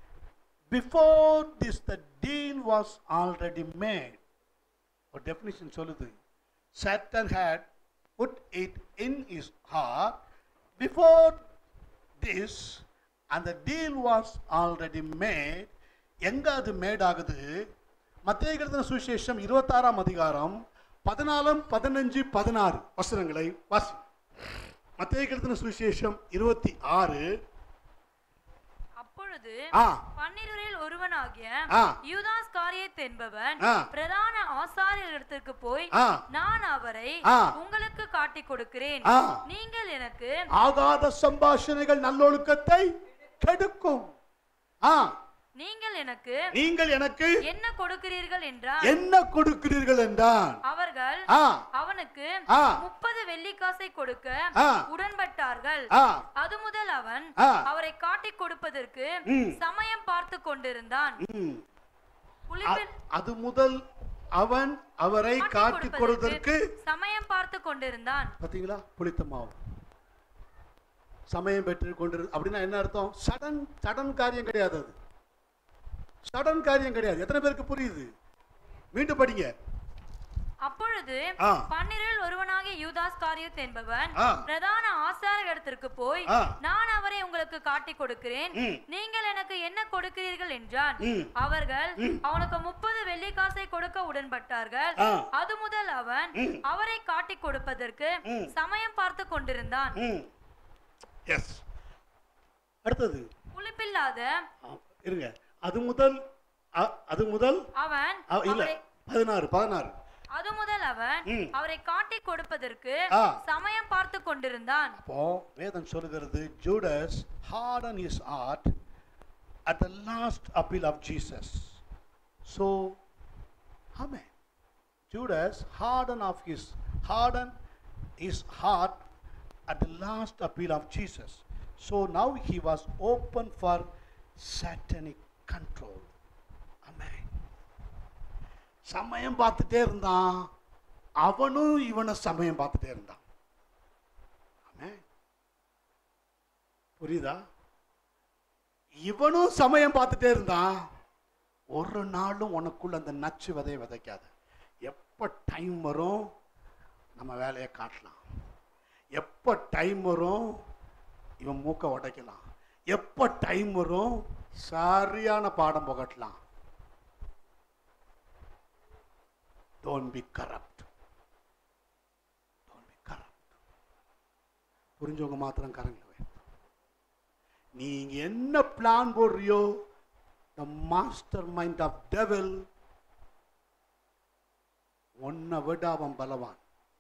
before this the deal was already made. ஒரு definition சொல்லுது Satan had put it in his heart before this and the deal was already made எங்க அது மேட் ஆகுது மத்திய கிருத்தன சுவிசேஷம் இருபத்தாறாம் அதிகாரம் பதினாலாம் பதினஞ்சு பதினாறு வசனங்களை வாசி மத்திய கிருத்தன சுவிசேஷம் இருபத்தி ஆறு அப்பொழுது ஆ பன்னிருவரில் ஒருவனாகிய ஆ. யூதாஸ் காரியத் என்பவன் ஆ. பிரதான ஆசாரியரிடத்திற்கு போய் ஆ. நான் அவரை ஆ. உங்களுக்கு காட்டிக் கொடுக்கிறேன் ஆ. நீங்கள் எனக்கு ஆகாத சம்பாஷணைகள் நல்லொழுக்கத்தை கெடுக்கும் ஆ நீங்கள் எனக்கு நீங்கள் எனக்கு என்ன கொடுக்கிறீர்கள் என்றார் என்ன கொடுக்கிறீர்கள் என்றான் அவர்கள் ஆ அவனுக்கு ஆ. முப்பது வெள்ளிக்காசை கொடுக்க ஆ. உடன்பட்டார்கள் ஆ அது முதல் அவன் ஆ. அவரை காட்டிக் கொடுப்பதற்கு ம். சமயம் பார்த்து கொண்டிருந்தான் ம். அ- புலிப்பில் அது முதல் அவன் அவரை காட்டி கொடுத்ததற்கு சமயம் பார்த்து கொண்டிருந்தான் பாத்தீங்களா புளித்த மாவு சமயம் பெற்று கொண்டு அப்படின்னா என்ன அர்த்தம் சடன் சடன் காரியம் கிடையாது அது சடன் காரியம் கிடையாது எத்தனை பேருக்கு புரியுது மீண்டும் படிங்க அப்பொழுது ஆ. பன்னிரில் ஒருவனாகிய யூதாஸ் காரியத் என்பவன் ஆ. பிரதான ஆசாரியரிடத்திற்கு போய் ஆ. நான் அவரை உங்களுக்கு காட்டிக் கொடுக்கிறேன் ம். நீங்கள் எனக்கு என்ன கொடுக்கிறீர்கள் என்றான் ம். அவர்கள் அவனுக்கு முப்பது வெள்ளிக்காசை கொடுக்க உடன்பட்டார்கள் ஆ. அது முதல் அவன் ம். அவரை காட்டிக் கொடுப்பதற்கு ம். சமயம் பார்த்து கொண்டிருந்தான் ம் எஸ் அடுத்தது புளிப்பில்லாத ஆ, இருங்க அது முதல் அ- அது முதல் அவன் அ, இல்ல அவரை பதினாறு பதினாறு அது முதல் அவன் ம். அவரை காட்டிக் கொடுப்பதற்கு ஆ. சமயம் பார்த்து கொண்டிருந்தான் அப்போ வேதம் சொல்லுகிறது Judas harden his heart at the last appeal of Jesus. So, Amen. Judas harden of his harden his heart at the last appeal of Jesus. So now he was open for satanic control. Amen. சமயம் பார்த்துட்டே இருந்தான் அவனும் இவனை சமயம் பார்த்துட்டே இருந்தான் ஆமென். புரியுதா இவனும் சமயம் பார்த்துட்டே இருந்தான் ஒரு நாளும் உனக்குள்ள அந்த நச்சு விதைய விதைக்காத எப்ப டைம் வரும் நம்ம வேலையை காட்டலாம் எப்ப டைம் வரும் இவன் மூக்க உடைக்கலாம் எப்ப டைம் வரும் சரியான பாடம் புகட்டலாம் don't be corrupt don't be corrupt புரிஞ்சவங்க மாத்திரம் கரங்களை உயர்த்து. நீங்க என்ன பிளான் போடுறியோ the master mind of devil உன்னை விட அவன் பலவான்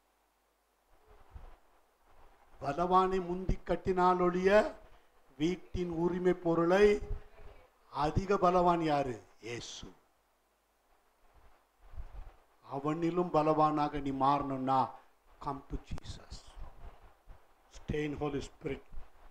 பலவானை முந்தி கட்டினால் ஒழிய வீட்டின் உரிமை பொருளை அதிக பலவான் யாரு இயேசு அவனிலும் பலவானாக நீ மாறணும்னா come to Jesus stay in holy spirit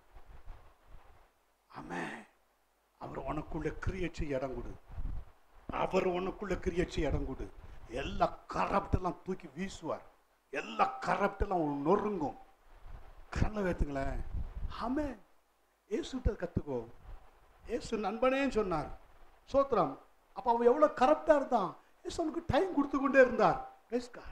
amen அவர் உனக்குள்ள கிரியேட் செய்ய இடம் கொடு அவர் உனக்குள்ள கிரியேட் செய்ய இடம் கொடு எல்லா கரப்ட் எல்லாம் தூக்கி வீசுவார் எல்லா கரப்ட் எல்லாம் நொறுங்கும் கண்ணை வைத்துங்களேன் ஆமே ஏசுட்ட கத்துக்கோ ஏசு நண்பனேன்னு சொன்னார் சோத்திரம் அப்ப அவன் எவ்வளவு கரப்டா இருந்தான் ஏசு அவனுக்கு டைம் கொடுத்து கொண்டே இருந்தார் Praise God.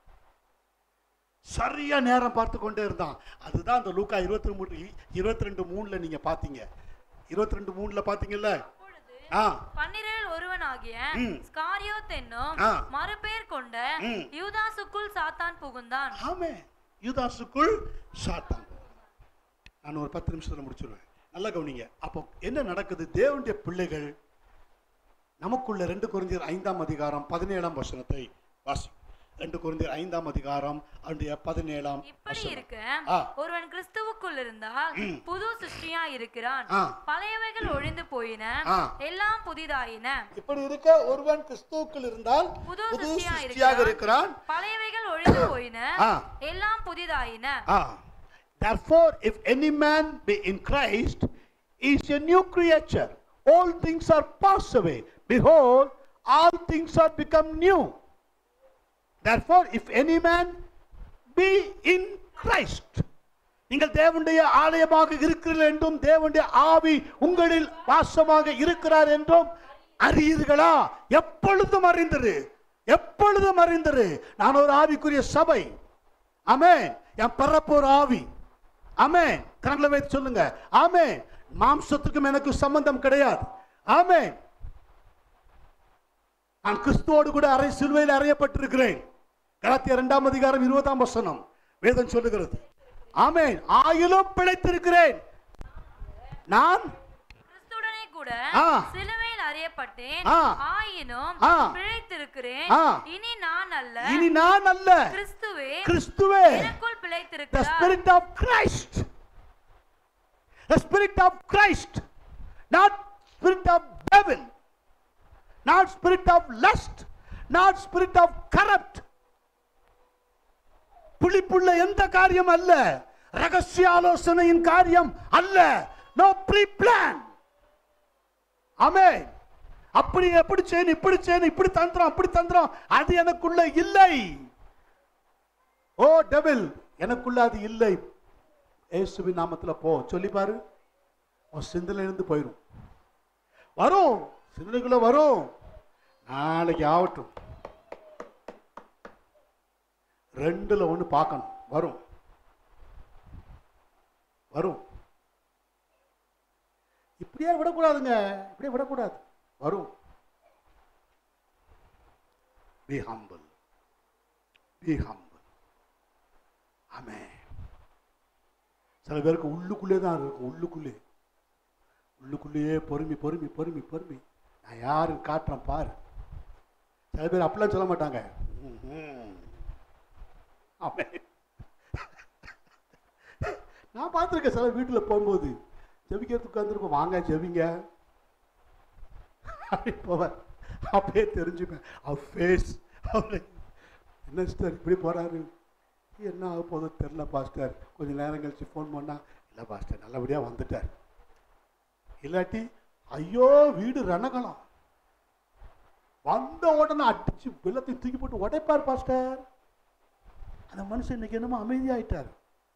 சரியா நேரம் பார்த்து கொண்டே இருந்தான் அதுதான் அந்த லூக்கா இருபத்தி மூணு இருபத்தி ரெண்டு மூணுல நீங்க பாத்தீங்க இருபத்தி ரெண்டு மூணுல பாத்தீங்கல்ல அப்பொழுது ஆ பன்னிரேல் ஒருவனாகிய ம். ஸ்காரியோத் என்னும் ஆ. மறுபேர் கொண்ட ம். யூதாசுக்குள் சாத்தான் புகுந்தான் ஆமே யூதாசுக்குள் சாத்தான் நான் ஒரு பத்து நிமிஷத்துல முடிச்சிருவேன் நல்லா கவனிங்க அப்போ என்ன நடக்குது தேவனுடைய பிள்ளைகள் நமக்குள்ள ரெண்டு குருந்தியர் ஐந்தாம் அதிகாரம் பதினேழாம் வசனத்தை வாசி ரெண்டு குருந்தியர் ஐந்தாம் அதிகாரம் அவனுடைய பதினேழாம் இப்படி வசனம் இருக்க ஆ. ஒருவன் கிறிஸ்துவுக்குள் இருந்தால் ம். புது சிருஷ்டியா இருக்கிறான் ஆ. பழையவைகள் ஒழிந்து போயின ஆ. எல்லாம் புதிதாயின இப்படி இருக்க ஒருவன் கிறிஸ்துவுக்குள் இருந்தால் புது புது சிருஷ்டியா சிருஷ்டியாக இருக்கிறான் பழையவைகள் ஒழிந்து போயின ஆ. எல்லாம் புதிதாயின Ah. Therefore, if any man be in Christ, he is a new creature. All things are passed away. Behold, all things are become new. Therefore, if any man be in Christ, நீங்கள் தேவனுடைய ஆலயமாக இருக்கிறீர்கள் என்றும் தேவனுடைய ஆவி உங்களில் வாசமாக இருக்கிறார் என்றும் அறியீர்களா எப்பொழுதும் அறிந்திரு எப்பொழுதும் அறிந்திரு நான் ஒரு ஆவிக்குரிய சபை ஆமென் என் பிறப்பு ஒரு ஆவி ஆமென் கரங்களை வைத்து சொல்லுங்க ஆமென் மாம்சத்துக்கும் எனக்கு சம்பந்தம் கிடையாது ஆமென் நான் கிறிஸ்துவோடு கூட அறை சிலுவையில் அறையப்பட்டிருக்கிறேன் கலாத்திய இரண்டாம் அதிகாரம் இருபதாம் வசனம் வேதம் சொல்லுகிறது ஆமென் ஆயிலும் பிழைத்திருக்கிறேன் நான் கிறிஸ்துடனே கூட ஆ. சிலுவையில் அறியப்பட்டேன் ஆ. ஆயினும் ஆ. பிழைத்திருக்கிறேன் ஆ. இனி நான் அல்ல இனி நான் அல்ல கிறிஸ்துவே கிறிஸ்துவே எனக்குள் the பிழைத்திருக்கிறார் spirit of Christ the spirit of Christ not spirit of devil not spirit of lust not spirit of corrupt புளிப்புள்ள எந்த காரியம் அல்ல ரகசிய ஆலோசனையின் காரியம் அல்ல நோ ப்ரீ பிளான் ஆமே அப்படி எப்படி செய்யணும் இப்படி செய்யணும் இப்படி தந்திரம் அப்படி தந்திரம் அது எனக்குள்ள இல்லை ஓ டெவில் எனக்குள்ள அது இல்லை இயேசுவின் நாமத்துல போ சொல்லி பாரு உன் சிந்தனை இருந்து போயிடும் வரும் சிந்தனைக்குள்ள வரும் நாளைக்கு ஆகட்டும் ரெண்டுல ஒண்ணு பார்க்கணும் வரும் வரும் இப்படியே விடக்கூடாதுங்க இப்படியே விடக்கூடாது வரும் பி ஹம்பிள் பி ஹம்பிள் ஆமே சில பேருக்கு உள்ளுக்குள்ளே தான் இருக்கும் உள்ளுக்குள்ளே உள்ளுக்குள்ளேயே பொறுமி பொறுமி பொறுமி பொறுமி நான் யாரும் காட்டுறேன் பாரு சில பேர் அப்படிலாம் சொல்ல மாட்டாங்க ம்ஹும். ஆமே நான் பார்த்துருக்கேன் சில வீட்டில் போகும்போது ஜெபிக்கிறதுக்கு உட்காந்துருப்போம் வாங்க ஜெபிங்க அப்படி போவார் அப்பயே தெரிஞ்சுப்பேன் அவர் ஃபேஸ் அவர் என்ன சிஸ்டர் இப்படி போறாரு என்ன ஆக போதோ தெரில பாஸ்டர் கொஞ்ச நேரம் கழிச்சு ஃபோன் பண்ணா இல்லை பாஸ்டர் நல்லபடியாக வந்துட்டார் இல்லாட்டி ஐயோ வீடு ரணகலம் வந்த உடனே அடிச்சு வெள்ளத்தை தூக்கி போட்டு உடைப்பார் பாஸ்டர் அந்த மனுஷன் இன்னைக்கு என்னமோ அமைதியாயிட்டார்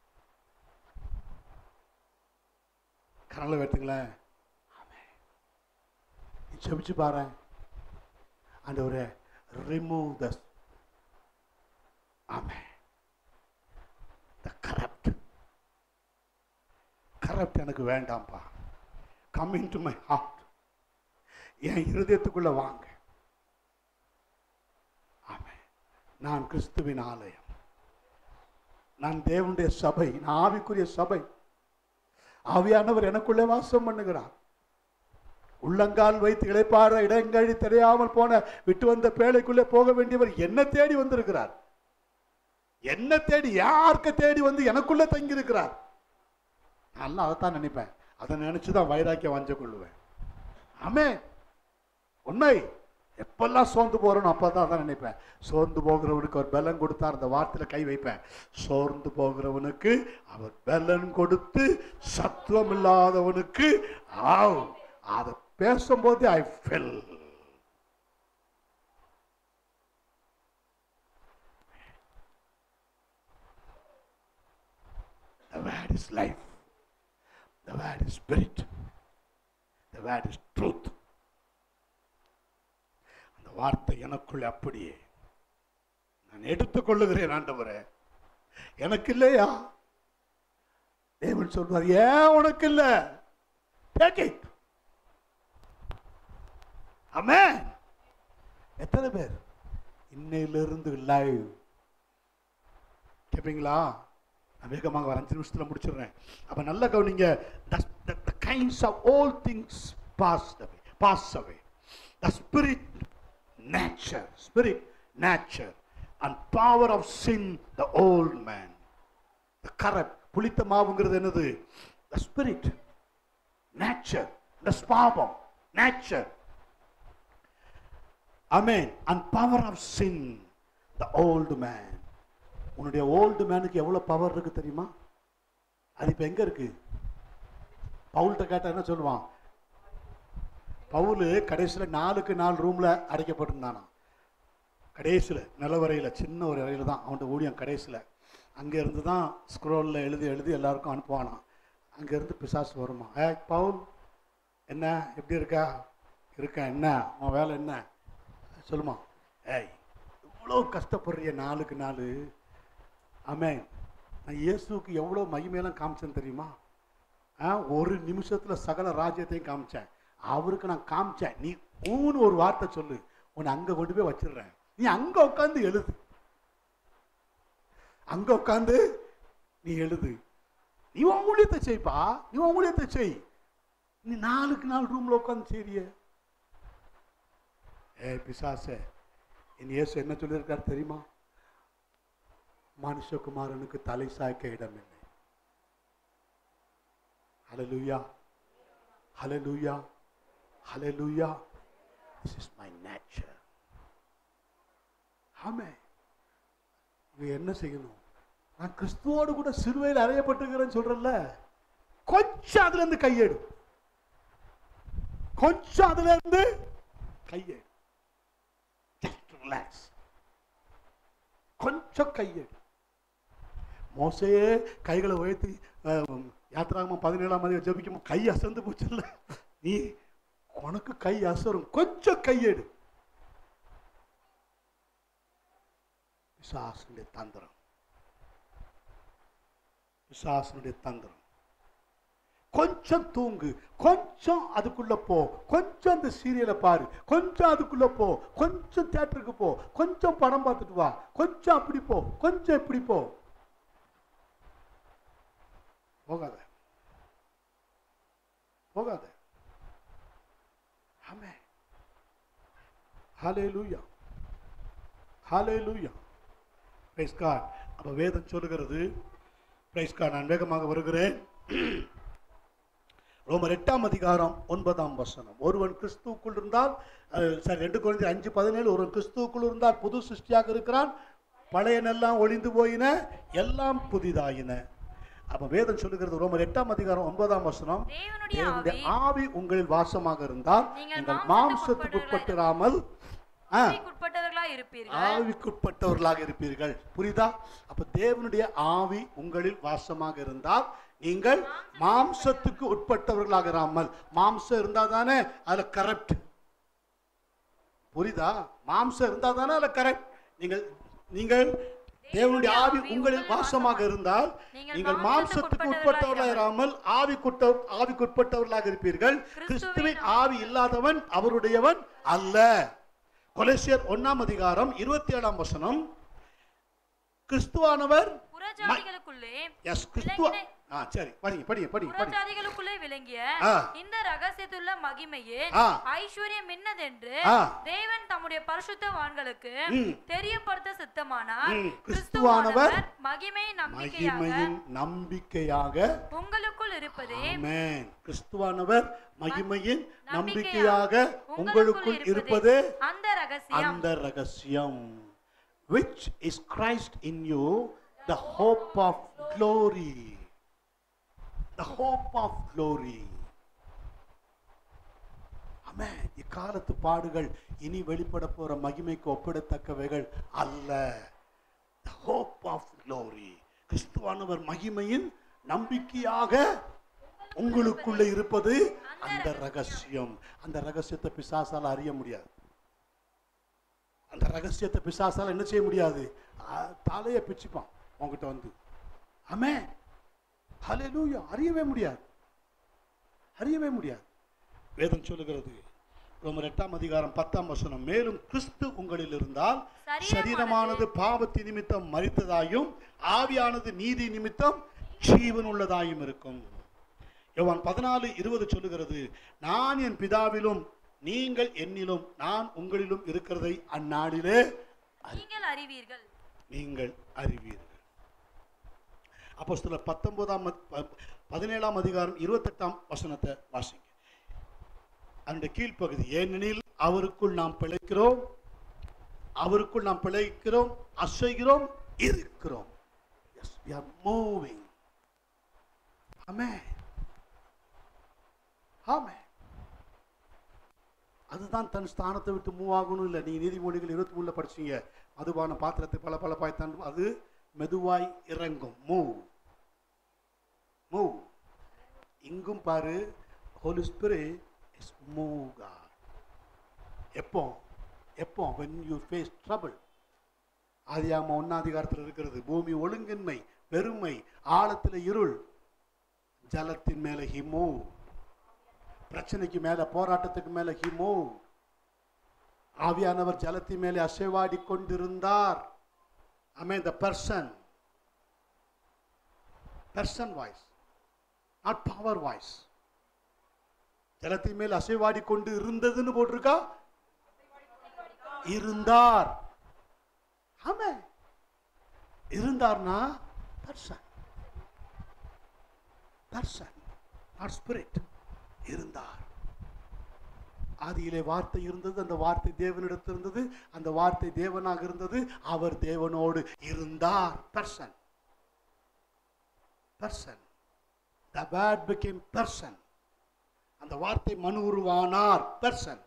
கரலை வெட்டுங்களேன் நீ செபிச்சு பாரு ஆண்டவரே ரிமூவ் த ஆமே த கரப்ட் கரப்ட் எனக்கு வேண்டாம்ப்பா கம்மிங் டு மை ஹார்ட் என் இருதயத்துக்குள்ள வாங்க ஆமே நான் கிறிஸ்துவின் ஆலயம் நான் தேவனுடைய சபை நான் ஆவிக்குரிய சபை ஆவியானவர் எனக்குள்ளே வாசம் பண்ணுகிறார் உள்ளங்கால் வைத்து இளைப்பாற இடங்கழி தெரியாமல் போன விட்டு வந்த பேழைக்குள்ளே போக வேண்டியவர் என்ன தேடி வந்திருக்கிறார் என்ன தேடி யாருக்கு தேடி வந்து எனக்குள்ளே தங்கி இருக்கிறார் நான் அதைத்தான் நினைப்பேன் அதை நினைச்சு தான் வைராக்கியம் வஞ்ச கொள்ளுவேன் ஆமே உண்மை எப்பெல்லாம் சோர்ந்து போறோம் அப்பதான் அதான் நினைப்பேன் சோர்ந்து போகிறவனுக்கு அவர் பலன் கொடுத்தார் அந்த வார்த்தையில கை வைப்பேன் சோர்ந்து போகிறவனுக்கு அவர் பலன் கொடுத்து சத்துவம் இல்லாதவனுக்கு ஆவ் அதை பேசும்போது I feel The word is life. The word is spirit. The word is truth. அந்த வார்த்தை எனக்குள்ள அப்படியே நான் எடுத்துக்கொள்ளுகிறேன் ஆண்டவரே எனக்கு இல்லையா தேவன் சொல்வார் ஏன் உனக்கு இல்ல டேக் இட் ஆமென் எத்தனை பேர் இன்னையிலிருந்து லைவ் கேட்பீங்களா நான் வேகமாக ஒரு அஞ்சு நிமிஷத்தில் முடிச்சிடுறேன் அப்போ நல்லா கவனிங்க the kinds of all things pass away pass away the spirit nature spirit nature and power of sin the old man the corrupt புளித்த மாவுங்கிறது என்னது த ஸ்பிரிட் நேச்சர் த ஸ்பாவம் nature amen and power of sin the old man உன்னுடைய old மேனுக்கு எவ்வளவு power இருக்கு தெரியுமா அது இப்ப எங்க இருக்கு பவுல்கிட்ட கேட்டா என்ன சொல்லுவான் பவுல் கடைசியில நாலுக்கு நாலு ரூம்ல அடைக்கப்பட்டிருந்தானா கடைசியில நிலவரையில சின்ன ஒரு அறையில தான் அவன் ஊழியம் கடைசியில அங்கே இருந்து தான் ஸ்க்ரோலில் எழுதி எழுதி எல்லாருக்கும் அனுப்புவானாம் அங்கேருந்து பிசாசு வருமா ஏ பவுல் என்ன எப்படி இருக்கா இருக்கேன் என்ன உன் வேலை என்ன சொல்லுமா ஏய் இவ்வளோ கஷ்டப்படுறிய நாளுக்கு நாள் ஆமென் நான் இயேசுவுக்கு எவ்வளோ மகிமையெல்லாம் காமிச்சேன் தெரியுமா ஆ ஒரு நிமிஷத்தில் சகல ராஜ்யத்தையும் காமிச்சேன் அவருக்கு நான் காமிச்சேன் நீ ஊன்னு ஒரு வார்த்தை சொல்லு உன்னை அங்கே கொண்டு போய் வச்சிடுறேன் நீ அங்கே உட்காந்து எழுது அங்கே உட்காந்து நீ எழுது நீ உன் ஊழியத்தை செய்ப்பா நீ உன் ஊழியத்தை செய் நீ நாளுக்கு நாள் ரூம்ல உட்காந்து செய்றிய ஏ பிசாசே என் இயேசு என்ன சொல்லியிருக்கார் தெரியுமா மனுஷகுமாரனுக்கு தலை சாய்க்க இடமில்லை ஹalleluya ஹalleluya ஹalleluya this is my nature ஆமே இவன் என்ன செய்யணும் நான் கிறிஸ்துவோடு கூட சிலுவையில் அறையப்பட்டிருக்கிறேன்னு சொல்றேன்ல கொஞ்சம் அதுல இருந்து கையெடு கொஞ்சம் அதுல இருந்து கையெடு ஜஸ்ட் ரிலாக்ஸ் கொஞ்சம் கையெடு மோசையே கைகளை உயர்த்தி அஹ், யாத்திராகமம் பதினேழாம் மதியம் ஜெபிக்கும் கை அசந்து போச்சுல்ல நீ உனக்கு கை அசரும் கொஞ்சம் கையெடு பிசாசனுடைய தந்திரம் பிசாசனுடைய தந்திரம் கொஞ்சம் தூங்கு கொஞ்சம் அதுக்குள்ள போ கொஞ்சம் அந்த சீரியலை பாரு கொஞ்சம் அதுக்குள்ள போ கொஞ்சம் தியேட்டருக்கு போ கொஞ்சம் படம் பார்த்துட்டு வா கொஞ்சம் அப்படி போ கொஞ்சம் இப்படி போ போகாத போகாத ஆமே ஹalleluya ஹalleluya praise god அப்ப வேதம் சொல்லுகிறது praise god நான் வேகமாக வருகிறேன் ரோமர் எட்டாம் அதிகாரம் ஒன்பதாம் வசனம் ஒருவன் கிறிஸ்துவுக்குள் இருந்தால் அஹ், சரி ரெண்டு குழந்தை அஞ்சு பதினேழு ஒருவன் கிறிஸ்துவுக்குள் இருந்தால் புது சிருஷ்டியாக இருக்கிறான் பழையனெல்லாம் ஒளிந்து போயின எல்லாம் புதிதாயின அப்ப வேதம் சொல்லுகிறது ரோமர் எட்டாம் அதிகாரம் ஒன்பதாம் வசனம் தேவனுடைய தேவனுடைய ஆவி ஆவி உங்களில் வாசமாக இருந்தால் நீங்கள் நீங்கள் மாம்சத்துக்கு மாம்சத்துக்கு உட்பட்டிராமல் ஆ, உட்பட்டவர்களாய் இருப்பீர்கள் ஆவிக்குட்பட்டவர்களாக இருப்பீர்கள் புரியுதா அப்ப தேவனுடைய ஆவி உங்களில் வாசமாக இருந்தால் நீங்கள் மாம்சத்துக்கு உட்பட்டவர்களாக இராமல் மாம்சம் இருந்தா தானே அதுல கரெக்ட் புரியுதா மாம்சம் இருந்தா தானே அதுல கரெக்ட் நீங்கள் நீங்கள் தேவனுடைய ஆவி உங்களில் வாசமாக இருந்தால் நீங்கள் மாம்சத்துக்கு உட்பட்டவர்களாக இராமல் ஆவிக்குட்ட ஆவிக்குட்பட்டவர்களாக இருப்பீர்கள் கிறிஸ்துவின் ஆவி இல்லாதவன் அவருடையவன் அல்ல கொலேசியர் ஒண்ணாம் அதிகாரம் இருபத்தி ஏழாம் வசனம் கிறிஸ்துவானவர் புறஜாதிகளுக்குள்ளே எஸ் கிறிஸ்துவ ஆ சரி படிங்க படிங்க படிங்க படிங்க புறஜாதிகளுக்குள்ளே விளங்கிய ஆ. இந்த ரகசியத்துள்ள மகிமையே ஆ. ஐஸ்வர்யம் என்னதென்று ஆ. தேவன் தம்முடைய பரிசுத்தவான்களுக்கு ம். தெரியப்படுத்த சித்தமானார் ம். கிறிஸ்துவானவர் கிறிஸ்துவானவர் மகிமை நம்பிக்கையாக மகிமையின் நம்பிக்கையாக உங்களுக்குள் இருப்பதே ஆமென் கிறிஸ்துவானவர் மகிமையின் நம்பிக்கையாக நம்பிக்கையாக உங்களுக்குள் இருப்பது அந்த ரகசியம் அந்த ரகசியம் which is Christ in you the hope of glory the hope of glory ஆமென் இக்காலத்து பாடுகள் இனி வெளிப்பட போற மகிமைக்கு ஒப்பிடத்தக்கவைகள் அல்ல the hope of glory கிறிஸ்துவானவர் மகிமையின் நம்பிக்கையாக உங்களுக்குள்ள இருப்பது அந்த ரகசியம் அந்த ரகசியத்தை பிசாசால அறிய முடியாது அந்த ரகசியத்தை பிசாசால என்ன செய்ய முடியாது ஆ, தலையை பிச்சுப்பான் உன்கிட்ட வந்து ஆமே ஹalleluya அறியவே முடியாது அறியவே முடியாது வேதம் சொல்லுகிறது ரோமர் எட்டாம் அதிகாரம் பத்தாம் வசனம் மேலும் கிறிஸ்து உங்களில் இருந்தால் சரீரமானது சரீரமானது பாவத்தி நிமித்தம் மரித்ததாயும் ஆவியானது நீதி நிமித்தம் ஜீவன் உள்ளதாயும் இருக்கும் யோவான் பதினாலு இருபது சொல்லுகிறது நான் என் பிதாவிலும் நீங்கள் என்னிலும் நான் உங்களிலும் இருக்கிறதை அந்நாளிலே நீங்கள் அறிவீர்கள் நீங்கள் அறிவீர்கள் அப்போஸ்தலர் பத்தொன்பதாம் அத்- ப- பதினேழாம் அதிகாரம் இருபத்தெட்டாம் வசனத்தை வாசிங்க அந்த கீழ்ப்பகுதி ஏனெனில் அவருக்குள் நாம் பிழைக்கிறோம் அவருக்குள் நாம் பிழைக்கிறோம் அசைகிறோம் இருக்கிறோம் yes we are moving amen amen அதுதான் தன் ஸ்தானத்தை விட்டு மூவ் ஆகணும் இல்லை நீங்க நீதிமொழிகள் இருபத்தி மூணுல படிச்சீங்க மதுபான பாத்திரத்தை பல பல பாய்த்தான் அது மெதுவாய் இறங்கும் மூவ் மூவ் இங்கும் பாரு holy spirit is move God எப்போ எப்போ when you face trouble ஆதியாகம ஒன்னாதிகாரத்தில் இருக்கிறது பூமி ஒழுங்கின்மை வெறுமை ஆழத்தில் இருள் ஜலத்தின் மேல ஹி மூவ் பிரச்சனைக்கு மேல போராட்டத்துக்கு மேல ஹி மூவ் ஆவியானவர் ஜலத்தின் மேலே அசைவாடி கொண்டிருந்தார் I mean the person person voice not power voice ஜலத்தின் மேல் அசைவாடி கொண்டு இருந்ததுன்னு போட்டிருக்கா இருந்தார் ஆமே இருந்தார்னா பர்சன் பர்சன் நாட் ஸ்பிரிட் இருந்தார் ஆதியிலே வார்த்தை இருந்தது அந்த வார்த்தை தேவனிடத்தில் இருந்தது அந்த வார்த்தை தேவனாக இருந்தது அவர் தேவனோடு இருந்தார் person person the word became person அந்த வார்த்தை மனு உருவானார் பர்சன்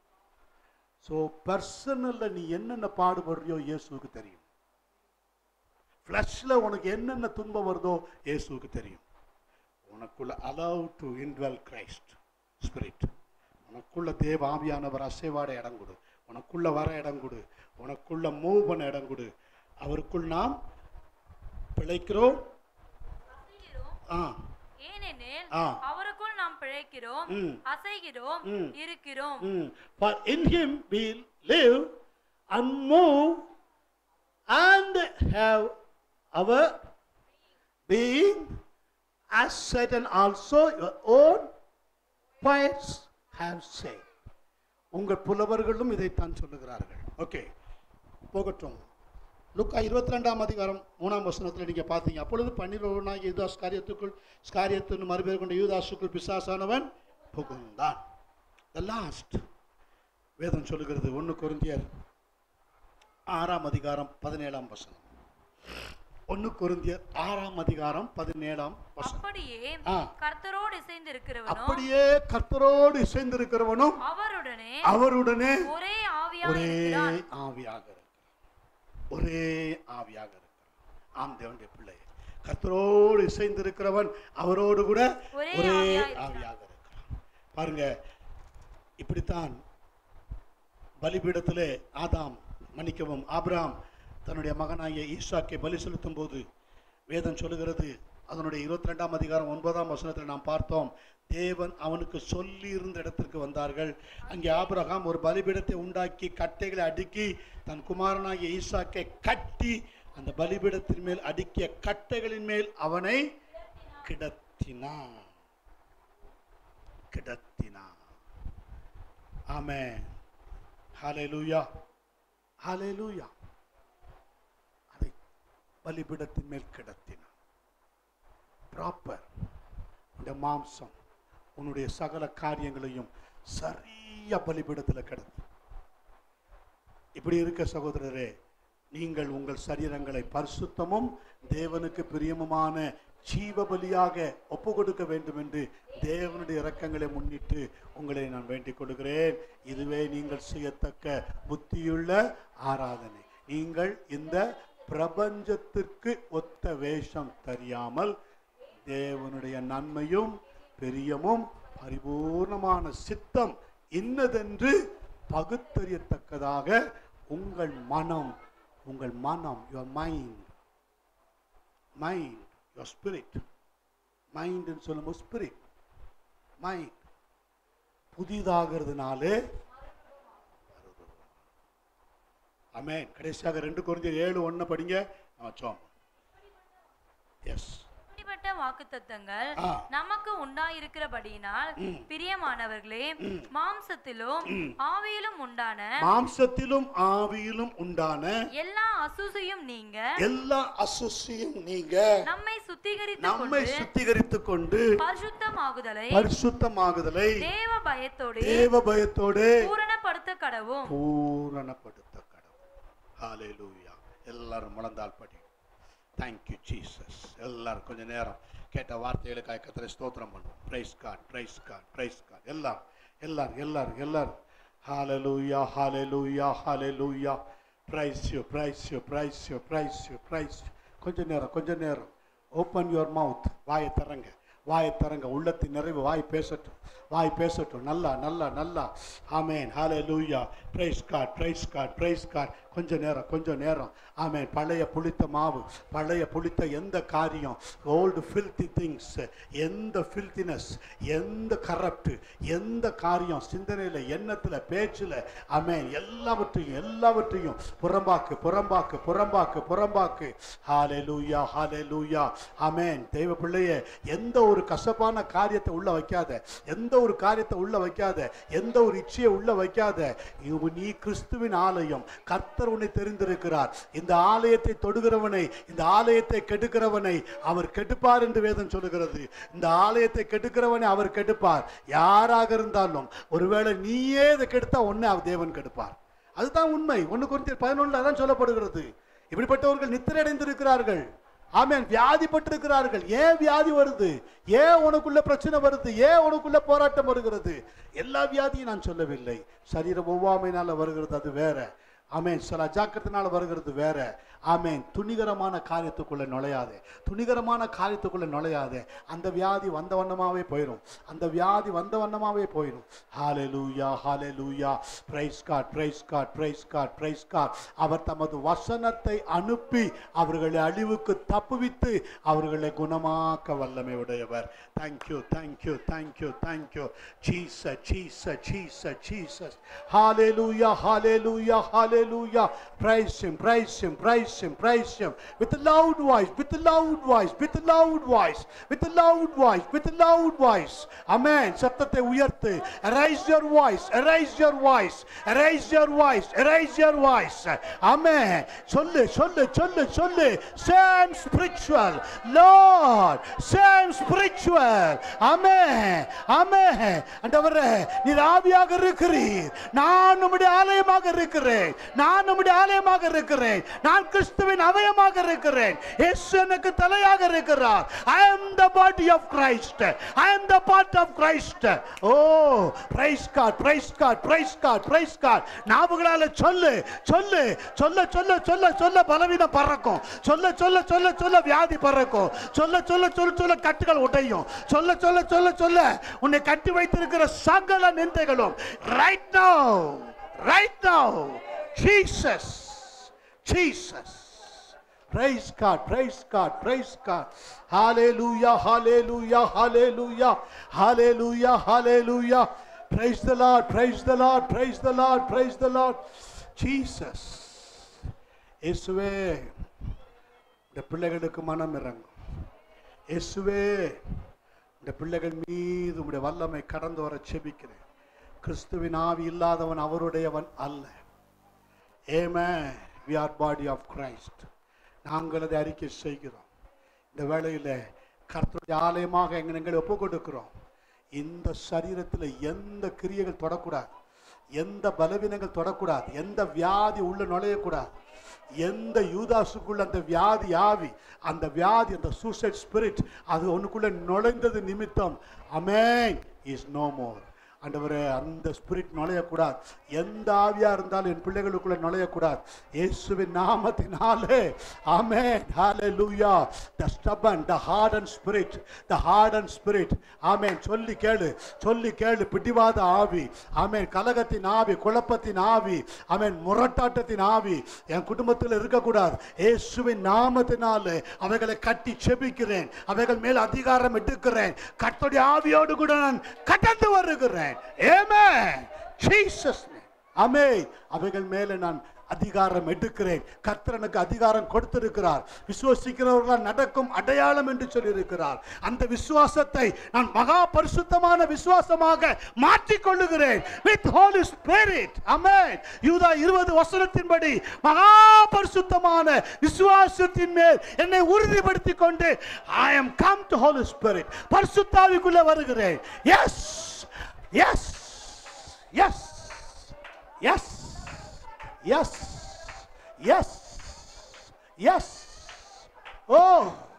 ஸோ பர்சனல்ல நீ என்னென்ன பாடுபடுறியோ இயேசுவுக்கு தெரியும் ஃப்ளஷ்ல உனக்கு என்னென்ன துன்பம் வருதோ இயேசுவுக்கு தெரியும் உனக்குள்ள allow to indwell Christ spirit உனக்குள்ள தேவ ஆவியானவர் அசைவாட இடம் கொடு உனக்குள்ள வர இடம் கொடு உனக்குள்ள மூவ் பண்ண இடம் கொடு அவருக்குள் நாம் பிழைக்கிறோம் ஆ ஏனெனில் ஆ. அவருக்குள் நாம் பிழைக்கிறோம் ம். அசைகிறோம் ம். இருக்கிறோம் Mm. For in him we live and move and have our being as Satan also your own poets have said. உங்கள் புலவர்களும் இதைத்தான் சொல்லுகிறார்கள் ஓகே போகட்டும் லுக்கா இருபத்தி ரெண்டாம் அதிகாரம் மூணாம் வசனத்தில் நீங்கள் பார்த்தீங்க அப்பொழுது பன்னிரவனாகிய யூதாஸ் காரியத்துக்குள் காரியத்தின் மறுபேர் கொண்ட யூதாசுக்குள் பிசாசானவன் புகுந்தான் த லாஸ்ட் வேதம் சொல்லுகிறது ஒன்று கொரிந்தியர் ஆறாம் அதிகாரம் பதினேழாம் வசனம் ஒன்று கொரிந்தியர் ஆறாம் அதிகாரம் பதினேழாம் வசனம் அப்படியே ஆ. கர்த்தரோடு இசைந்து இருக்கிறவனோ அப்படியே கர்த்தரோடு இசைந்திருக்கிறவனும் அவருடனே அவருடனே ஒரே ஆவியாக ஒரே இருக்கிறான் ஆவியாக இருக்கிறார் ஒரே ஆவியாக இருக்கிறார் ஆம் தேவனுடைய பிள்ளை கர்த்தரோடு இசைந்திருக்கிறவன் அவரோடு கூட ஒரே ஒரே ஆவியாய் இருக்கிறார். ஆவியாக இருக்கிறான் பாருங்க இப்படித்தான் பலிபீடத்திலே ஆதாம் மன்னிக்கவும் ஆபிராம் தன்னுடைய மகனாகிய ஈசாக்கை பலி செலுத்தும் போது வேதம் சொல்லுகிறது அதனுடைய இருபத்தி ரெண்டாம் அதிகாரம் ஒன்பதாம் வசனத்தில் நாம் பார்த்தோம் தேவன் அவனுக்கு சொல்லி இருந்த இடத்திற்கு வந்தார்கள் அங்கே ஆபிரகாம் ஒரு பலிபீடத்தை உண்டாக்கி கட்டைகளை அடுக்கி தன் குமாரனாகிய ஈசாக்கை கட்டி அந்த பலிபீடத்தின் மேல் அடுக்கிய கட்டைகளின் மேல் அவனை கிடத்தினான் கிடத்தினான் ஆமென் ஹalleluya ஹalleluya அதை பலிபீடத்தின் மேல் கிடத்தினான் ப்ராப்பர் உன்னுடைய மாம்சம் உன்னுடைய சகல காரியங்களையும் சரியா பலிபீடத்தில் கிடத்து இப்படி இருக்க சகோதரரே நீங்கள் உங்கள் சரீரங்களை பரிசுத்தமும் தேவனுக்கு பிரியமுமான ஜீவ பலியாக ஒப்பு கொடுக்க வேண்டும் என்று தேவனுடைய இரக்கங்களை முன்னிட்டு உங்களை நான் வேண்டிக் கொள்கிறேன் இதுவே நீங்கள் செய்யத்தக்க புத்தியுள்ள ஆராதனை நீங்கள் இந்த பிரபஞ்சத்திற்கு ஒத்த வேஷம் தெரியாமல் தேவனுடைய நன்மையும் பிரியமும் பரிபூர்ணமான சித்தம் இன்னதென்று பகுத்தறியத்தக்கதாக உங்கள் மனம் உங்கள் மனம் your mind mind your spirit மைண்ட்னு சொல்லும்போது ஸ்பிரிட் மைண்ட் புதிதாகிறதுனாலே அமேன் கடைசியாக ரெண்டு குறைஞ்ச ஏழு ஒன்று படிங்க வச்சோம் எஸ் இப்படிப்பட்ட வாக்குத்தத்தங்கள் ஆ. நமக்கு உண்டாயிருக்கிறபடியினால் ம். பிரியமானவர்களே ம். மாம்சத்திலும் ம். ஆவியிலும் உண்டான மாம்சத்திலும் ஆவியிலும் உண்டான எல்லா அசுசையும் நீங்க எல்லா அசுசியும் நீங்க நம்மை சுத்திகரித்துக் நம்மை கொண்டு சுத்திகரித்துக் கொண்டு பரிசுத்தமாகுதலை பரிசுத்தமாகுதலை தேவ பயத்தோடு தேவ பயத்தோடு பூரணப்படுத்த கடவும் பூரணப்படுத்த கடவுள் ஹalleluya எல்லாரும் முழந்தால் படி தேங்க்யூ ஜீசஸ் எல்லாரும் கொஞ்ச நேரம் கேட்ட வார்த்தைகளுக்காக கத்தரை ஸ்தோத்திரம் பண்ணுவோம் praise God praise God praise God எல்லாரும் எல்லாரும் எல்லாரும் எல்லாரும் ஹalleluya ஹalleluya ஹalleluya praise you praise you praise you praise you praise கொஞ்ச நேரம் கொஞ்ச நேரம் ஓப்பன் யுவர் மவுத் வாயை திறங்க வாயை திறங்க உள்ளத்தின் நிறைவு வாய் பேசட்டும் வாய் பேசட்டும் நல்லா நல்லா நல்லா amen hallelujah praise God praise God praise God கொஞ்ச நேரம் கொஞ்ச நேரம் ஆமேன் பழைய புளித்த மாவு பழைய புளித்த எந்த காரியம் ஓல்டு ஃபில்தி திங்ஸ் எந்த ஃபில்தினஸ் எந்த கரப்ட் எந்த காரியம் சிந்தனையில் எண்ணத்தில் பேச்சில் ஆமேன் எல்லாவற்றையும் எல்லாவற்றையும் புறம்பாக்கு புறம்பாக்கு புறம்பாக்கு புறம்பாக்கு ஹாலே லூயா ஹாலே லூயா ஆமேன் தெய்வ பிள்ளையே எந்த ஒரு கசப்பான காரியத்தை உள்ள வைக்காத எந்த ஒரு காரியத்தை உள்ள வைக்காத எந்த ஒரு இச்சையை உள்ள வைக்காத இது நீ கிறிஸ்துவின் ஆலயம் கர்த்தர் உன்னை தெரிந்திருக்கிறார் இந்த ஆலயத்தை தொடுகிறவனை இந்த ஆலயத்தை கெடுக்கிறவனை அவர் கெடுப்பார் என்று வேதம் சொல்லுகிறது இந்த ஆலயத்தை கெடுக்கிறவனை அவர் கெடுப்பார் யாராக இருந்தாலும் ஒருவேளை நீயே இதை கெடுத்தா ஒன்னே அவர் தேவன் கெடுப்பார் அதுதான் உண்மை ஒன்று குறித்து பதினொன்று அதான் சொல்லப்படுகிறது இப்படிப்பட்டவர்கள் நித்திரை அடைந்திருக்கிறார்கள் ஆமென் வியாதிப்பட்டிருக்கிறார்கள் ஏன் வியாதி வருது ஏன் உனக்குள்ள பிரச்சனை வருது ஏன் உனக்குள்ள போராட்டம் வருகிறது எல்லா வியாதியும் நான் சொல்லவில்லை சரீர ஒவ்வாமையினால வருகிறது அது வேற ஆமென் சில அஜாக்கிரத்தினால வருகிறது வேற ஆமென் துணிகரமான காரியத்துக்குள்ள நுழையாதே துணிகரமான காரியத்துக்குள்ள நுழையாதே அந்த வியாதி வந்த வண்ணமாவே போயிடும் அந்த வியாதி வந்த வண்ணமாவே போயிடும் ஹாலே hallelujah hallelujah praise God praise God praise God praise God அவர் தமது வசனத்தை அனுப்பி அவர்களை அழிவுக்கு தப்புவித்து அவர்களை குணமாக்க வல்லமை உடையவர் thank you thank you thank you thank you Jesus Jesus Jesus Jesus hallelujah hallelujah hallelujah praise him praise him praise him praise him with a loud voice with a loud voice with a loud voice with a loud voice with a loud voice amen சத்தத்தை உயர்த்து raise your voice raise your voice raise your voice raise your voice amen சொல்லு சொல்லு சொல்லு சொல்லு same spiritual lord same spiritual amen amen ஆண்டவரே நீர் ஆவியாக இருக்கிறீர் நான் உம்முடைய ஆலயமாக இருக்கிறேன் நான் உம்முடைய ஆலயமாக இருக்கிறேன் நான் கிறிஸ்துவின் அவயமாக இருக்கிறேன் இயேசு எனக்கு தலையாக இருக்கிறார் I am the body of Christ I am the part of Christ oh praise God praise God praise God praise God நாவுகளால சொல்லு சொல்லு சொல்ல சொல்ல சொல்ல சொல்ல பலவீனம் பறக்கும் சொல்ல சொல்ல சொல்ல சொல்ல வியாதி பறக்கும் சொல்ல சொல்ல சொல்ல சொல்ல கட்டுகள் உடையும் சொல்ல சொல்ல சொல்ல சொல்ல உன்னை கட்டி வைத்திருக்கிற சகல நிந்தைகளும் right now right now Jesus Jesus Praise God, praise God, praise God. Hallelujah, hallelujah, hallelujah, hallelujah, hallelujah. Praise the Lord, praise the Lord, praise the Lord, praise the Lord. Jesus. இயேசுவே இந்த பிள்ளைகளுக்கு மனம் இறங்கும் இயேசுவே இந்த பிள்ளைகள் மீது உடைய வல்லமை கடந்து வர செபிக்கிறேன் கிறிஸ்துவின் ஆவி இல்லாதவன் அவருடையவன் அல்ல ஏமே we are body of Christ நாங்கள் அதை அறிக்கை செய்கிறோம் இந்த வேளையில் கர்த்தருடைய ஆலயமாக எங்கள் எங்களை ஒப்பு கொடுக்கிறோம் இந்த சரீரத்தில் எந்த கிரியைகள் தொடக்கூடாது எந்த பலவீனங்கள் தொடக்கூடாது எந்த வியாதி உள்ள நுழையக்கூடாது எந்த யூதாசுக்குள்ள அந்த வியாதி ஆவி அந்த வியாதி அந்த சூசைட் ஸ்பிரிட் அது உனக்குள்ள நுழைந்தது நிமித்தம் அமேன் இஸ் நோ மோர் ஆண்டவரே அந்த ஸ்பிரிட் நுழையக்கூடாது எந்த ஆவியா இருந்தாலும் என் பிள்ளைகளுக்குள்ள நுழையக்கூடாது இயேசுவின் நாமத்தினாலே ஆமென் ஹalleluya the stubborn the hardened spirit the hardened spirit ஆமென் சொல்லி கேளு சொல்லி கேளு பிடிவாத ஆவி ஆமென் கலகத்தின் ஆவி குழப்பத்தின் ஆவி ஆமென் முரட்டாட்டத்தின் ஆவி என் குடும்பத்தில் இருக்கக்கூடாது இயேசுவின் நாமத்தினாலே அவைகளை கட்டி செபிக்கிறேன் அவைகள் மேல் அதிகாரம் எடுக்கிறேன் கர்த்தருடைய ஆவியோடு கூட நான் கடந்து வருகிறேன் Amen. Jesus name. ஆமென் அவைகள் மேலே நான் அதிகாரம் எடுக்கிறேன் கர்த்தர் எனக்கு அதிகாரம் கொடுத்திருக்கிறார் விசுவசிக்கிறவர்களால் நடக்கும் அடையாளம் என்று சொல்லியிருக்கிறார் அந்த விசுவாசத்தை நான் மகா பரிசுத்தமான விசுவாசமாக மாற்றிக் கொள்ளுகிறேன் வித் ஹோலி ஸ்பிரிட் ஆமென் யூதா இருபது வசனத்தின்படி மகா பரிசுத்தமான விசுவாசத்தின் மேல் என்னை உறுதிப்படுத்திக் கொண்டு I am come to holy spirit பரிசுத்தாவிக்குள்ள வருகிறேன் yes yes yes yes yes yes yes oh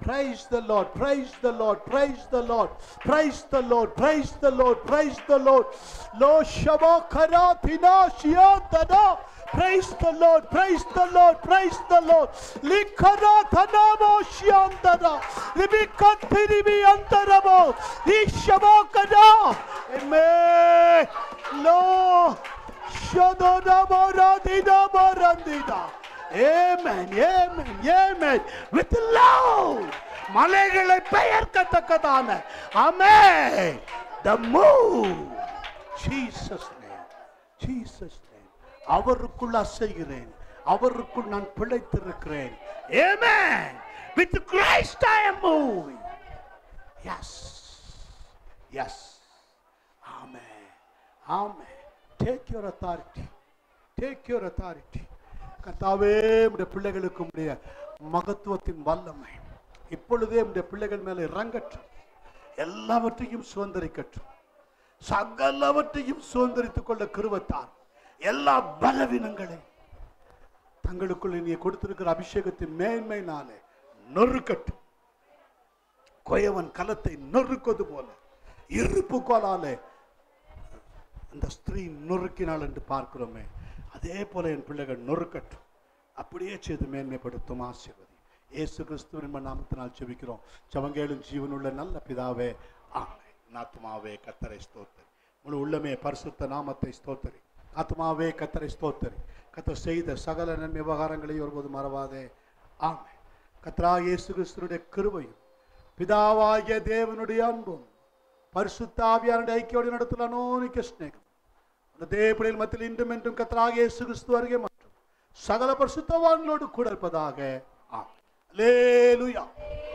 Praise the Lord, praise the Lord, praise the Lord, praise the Lord, praise the Lord, praise the Lord. Lo shabakara tinashiyantana. Praise the Lord, praise the Lord, praise the Lord. Likara thanamo shiyantana. Libikatiribi antaramo. Ishabakara. Amen. Lo shadona moradina marandina. Amen, amen, amen. With love. மலைகளை பெயர்க்கத்தக்கதான Amen. The move. Jesus name. Jesus name. அவருக்குள் அசைகிறேன் அவருக்குள் நான் பிழைத்திருக்கிறேன் Amen. With Christ I am moving. Yes. Yes. Amen. Amen. Take your authority. Take your authority. கர்த்தாவே உடைய பிள்ளைகளுக்கு உடைய மகத்துவத்தின் வல்லமை இப்பொழுதே உடைய பிள்ளைகள் மேல இறங்கட்டும் எல்லாவற்றையும் சுதந்திரிக்கட்டும் சகலவற்றையும் சுதந்திரித்துக் கொள்ள கிருவத்தார் எல்லா பலவீனங்களை தங்களுக்குள் நீ கொடுத்திருக்கிற அபிஷேகத்தின் மேன்மையினாலே நொறுக்கட்டும் கொயவன் கலத்தை நொறுக்குவது போல இருப்பு கோலாலே அந்த ஸ்திரீ நொறுக்கினாள் என்று பார்க்கிறோமே அதே போல என் பிள்ளைகள் நொறுக்கட்டும் அப்படியே செய்து மேன்மைப்படுத்தும் ஆசீர்வதி இயேசு கிறிஸ்துவின் நாமத்தினால் செபிக்கிறோம் ஜவங்கேளும் ஜீவனுள்ள நல்ல பிதாவே ஆமை ஆத்மாவே கத்தரை ஸ்தோத்தரி முழு உள்ளமே பரிசுத்த நாமத்தை ஸ்தோத்தரி ஆத்மாவே கத்தரை ஸ்தோத்தரி கத்தர் செய்த சகல நன்மை விவகாரங்களை ஒருபோது மறவாதே ஆமை கத்ரா இயேசு கிறிஸ்துனுடைய கிருபையும் பிதாவாகிய தேவனுடைய அன்பும் பரிசுத்தாவியானுடைய ஐக்கியோடு நடத்துல அனோனிக்க ஸ்நேகம் அந்த தேவப்பிள்ளைகள் மத்தியில் இன்றும் என்றும் கத்தராக இயேசு கிறிஸ்து வருகை மற்றும் சகல பரிசுத்தவான்களோடு கூட இருப்பதாக ஆம் அல்லேலூயா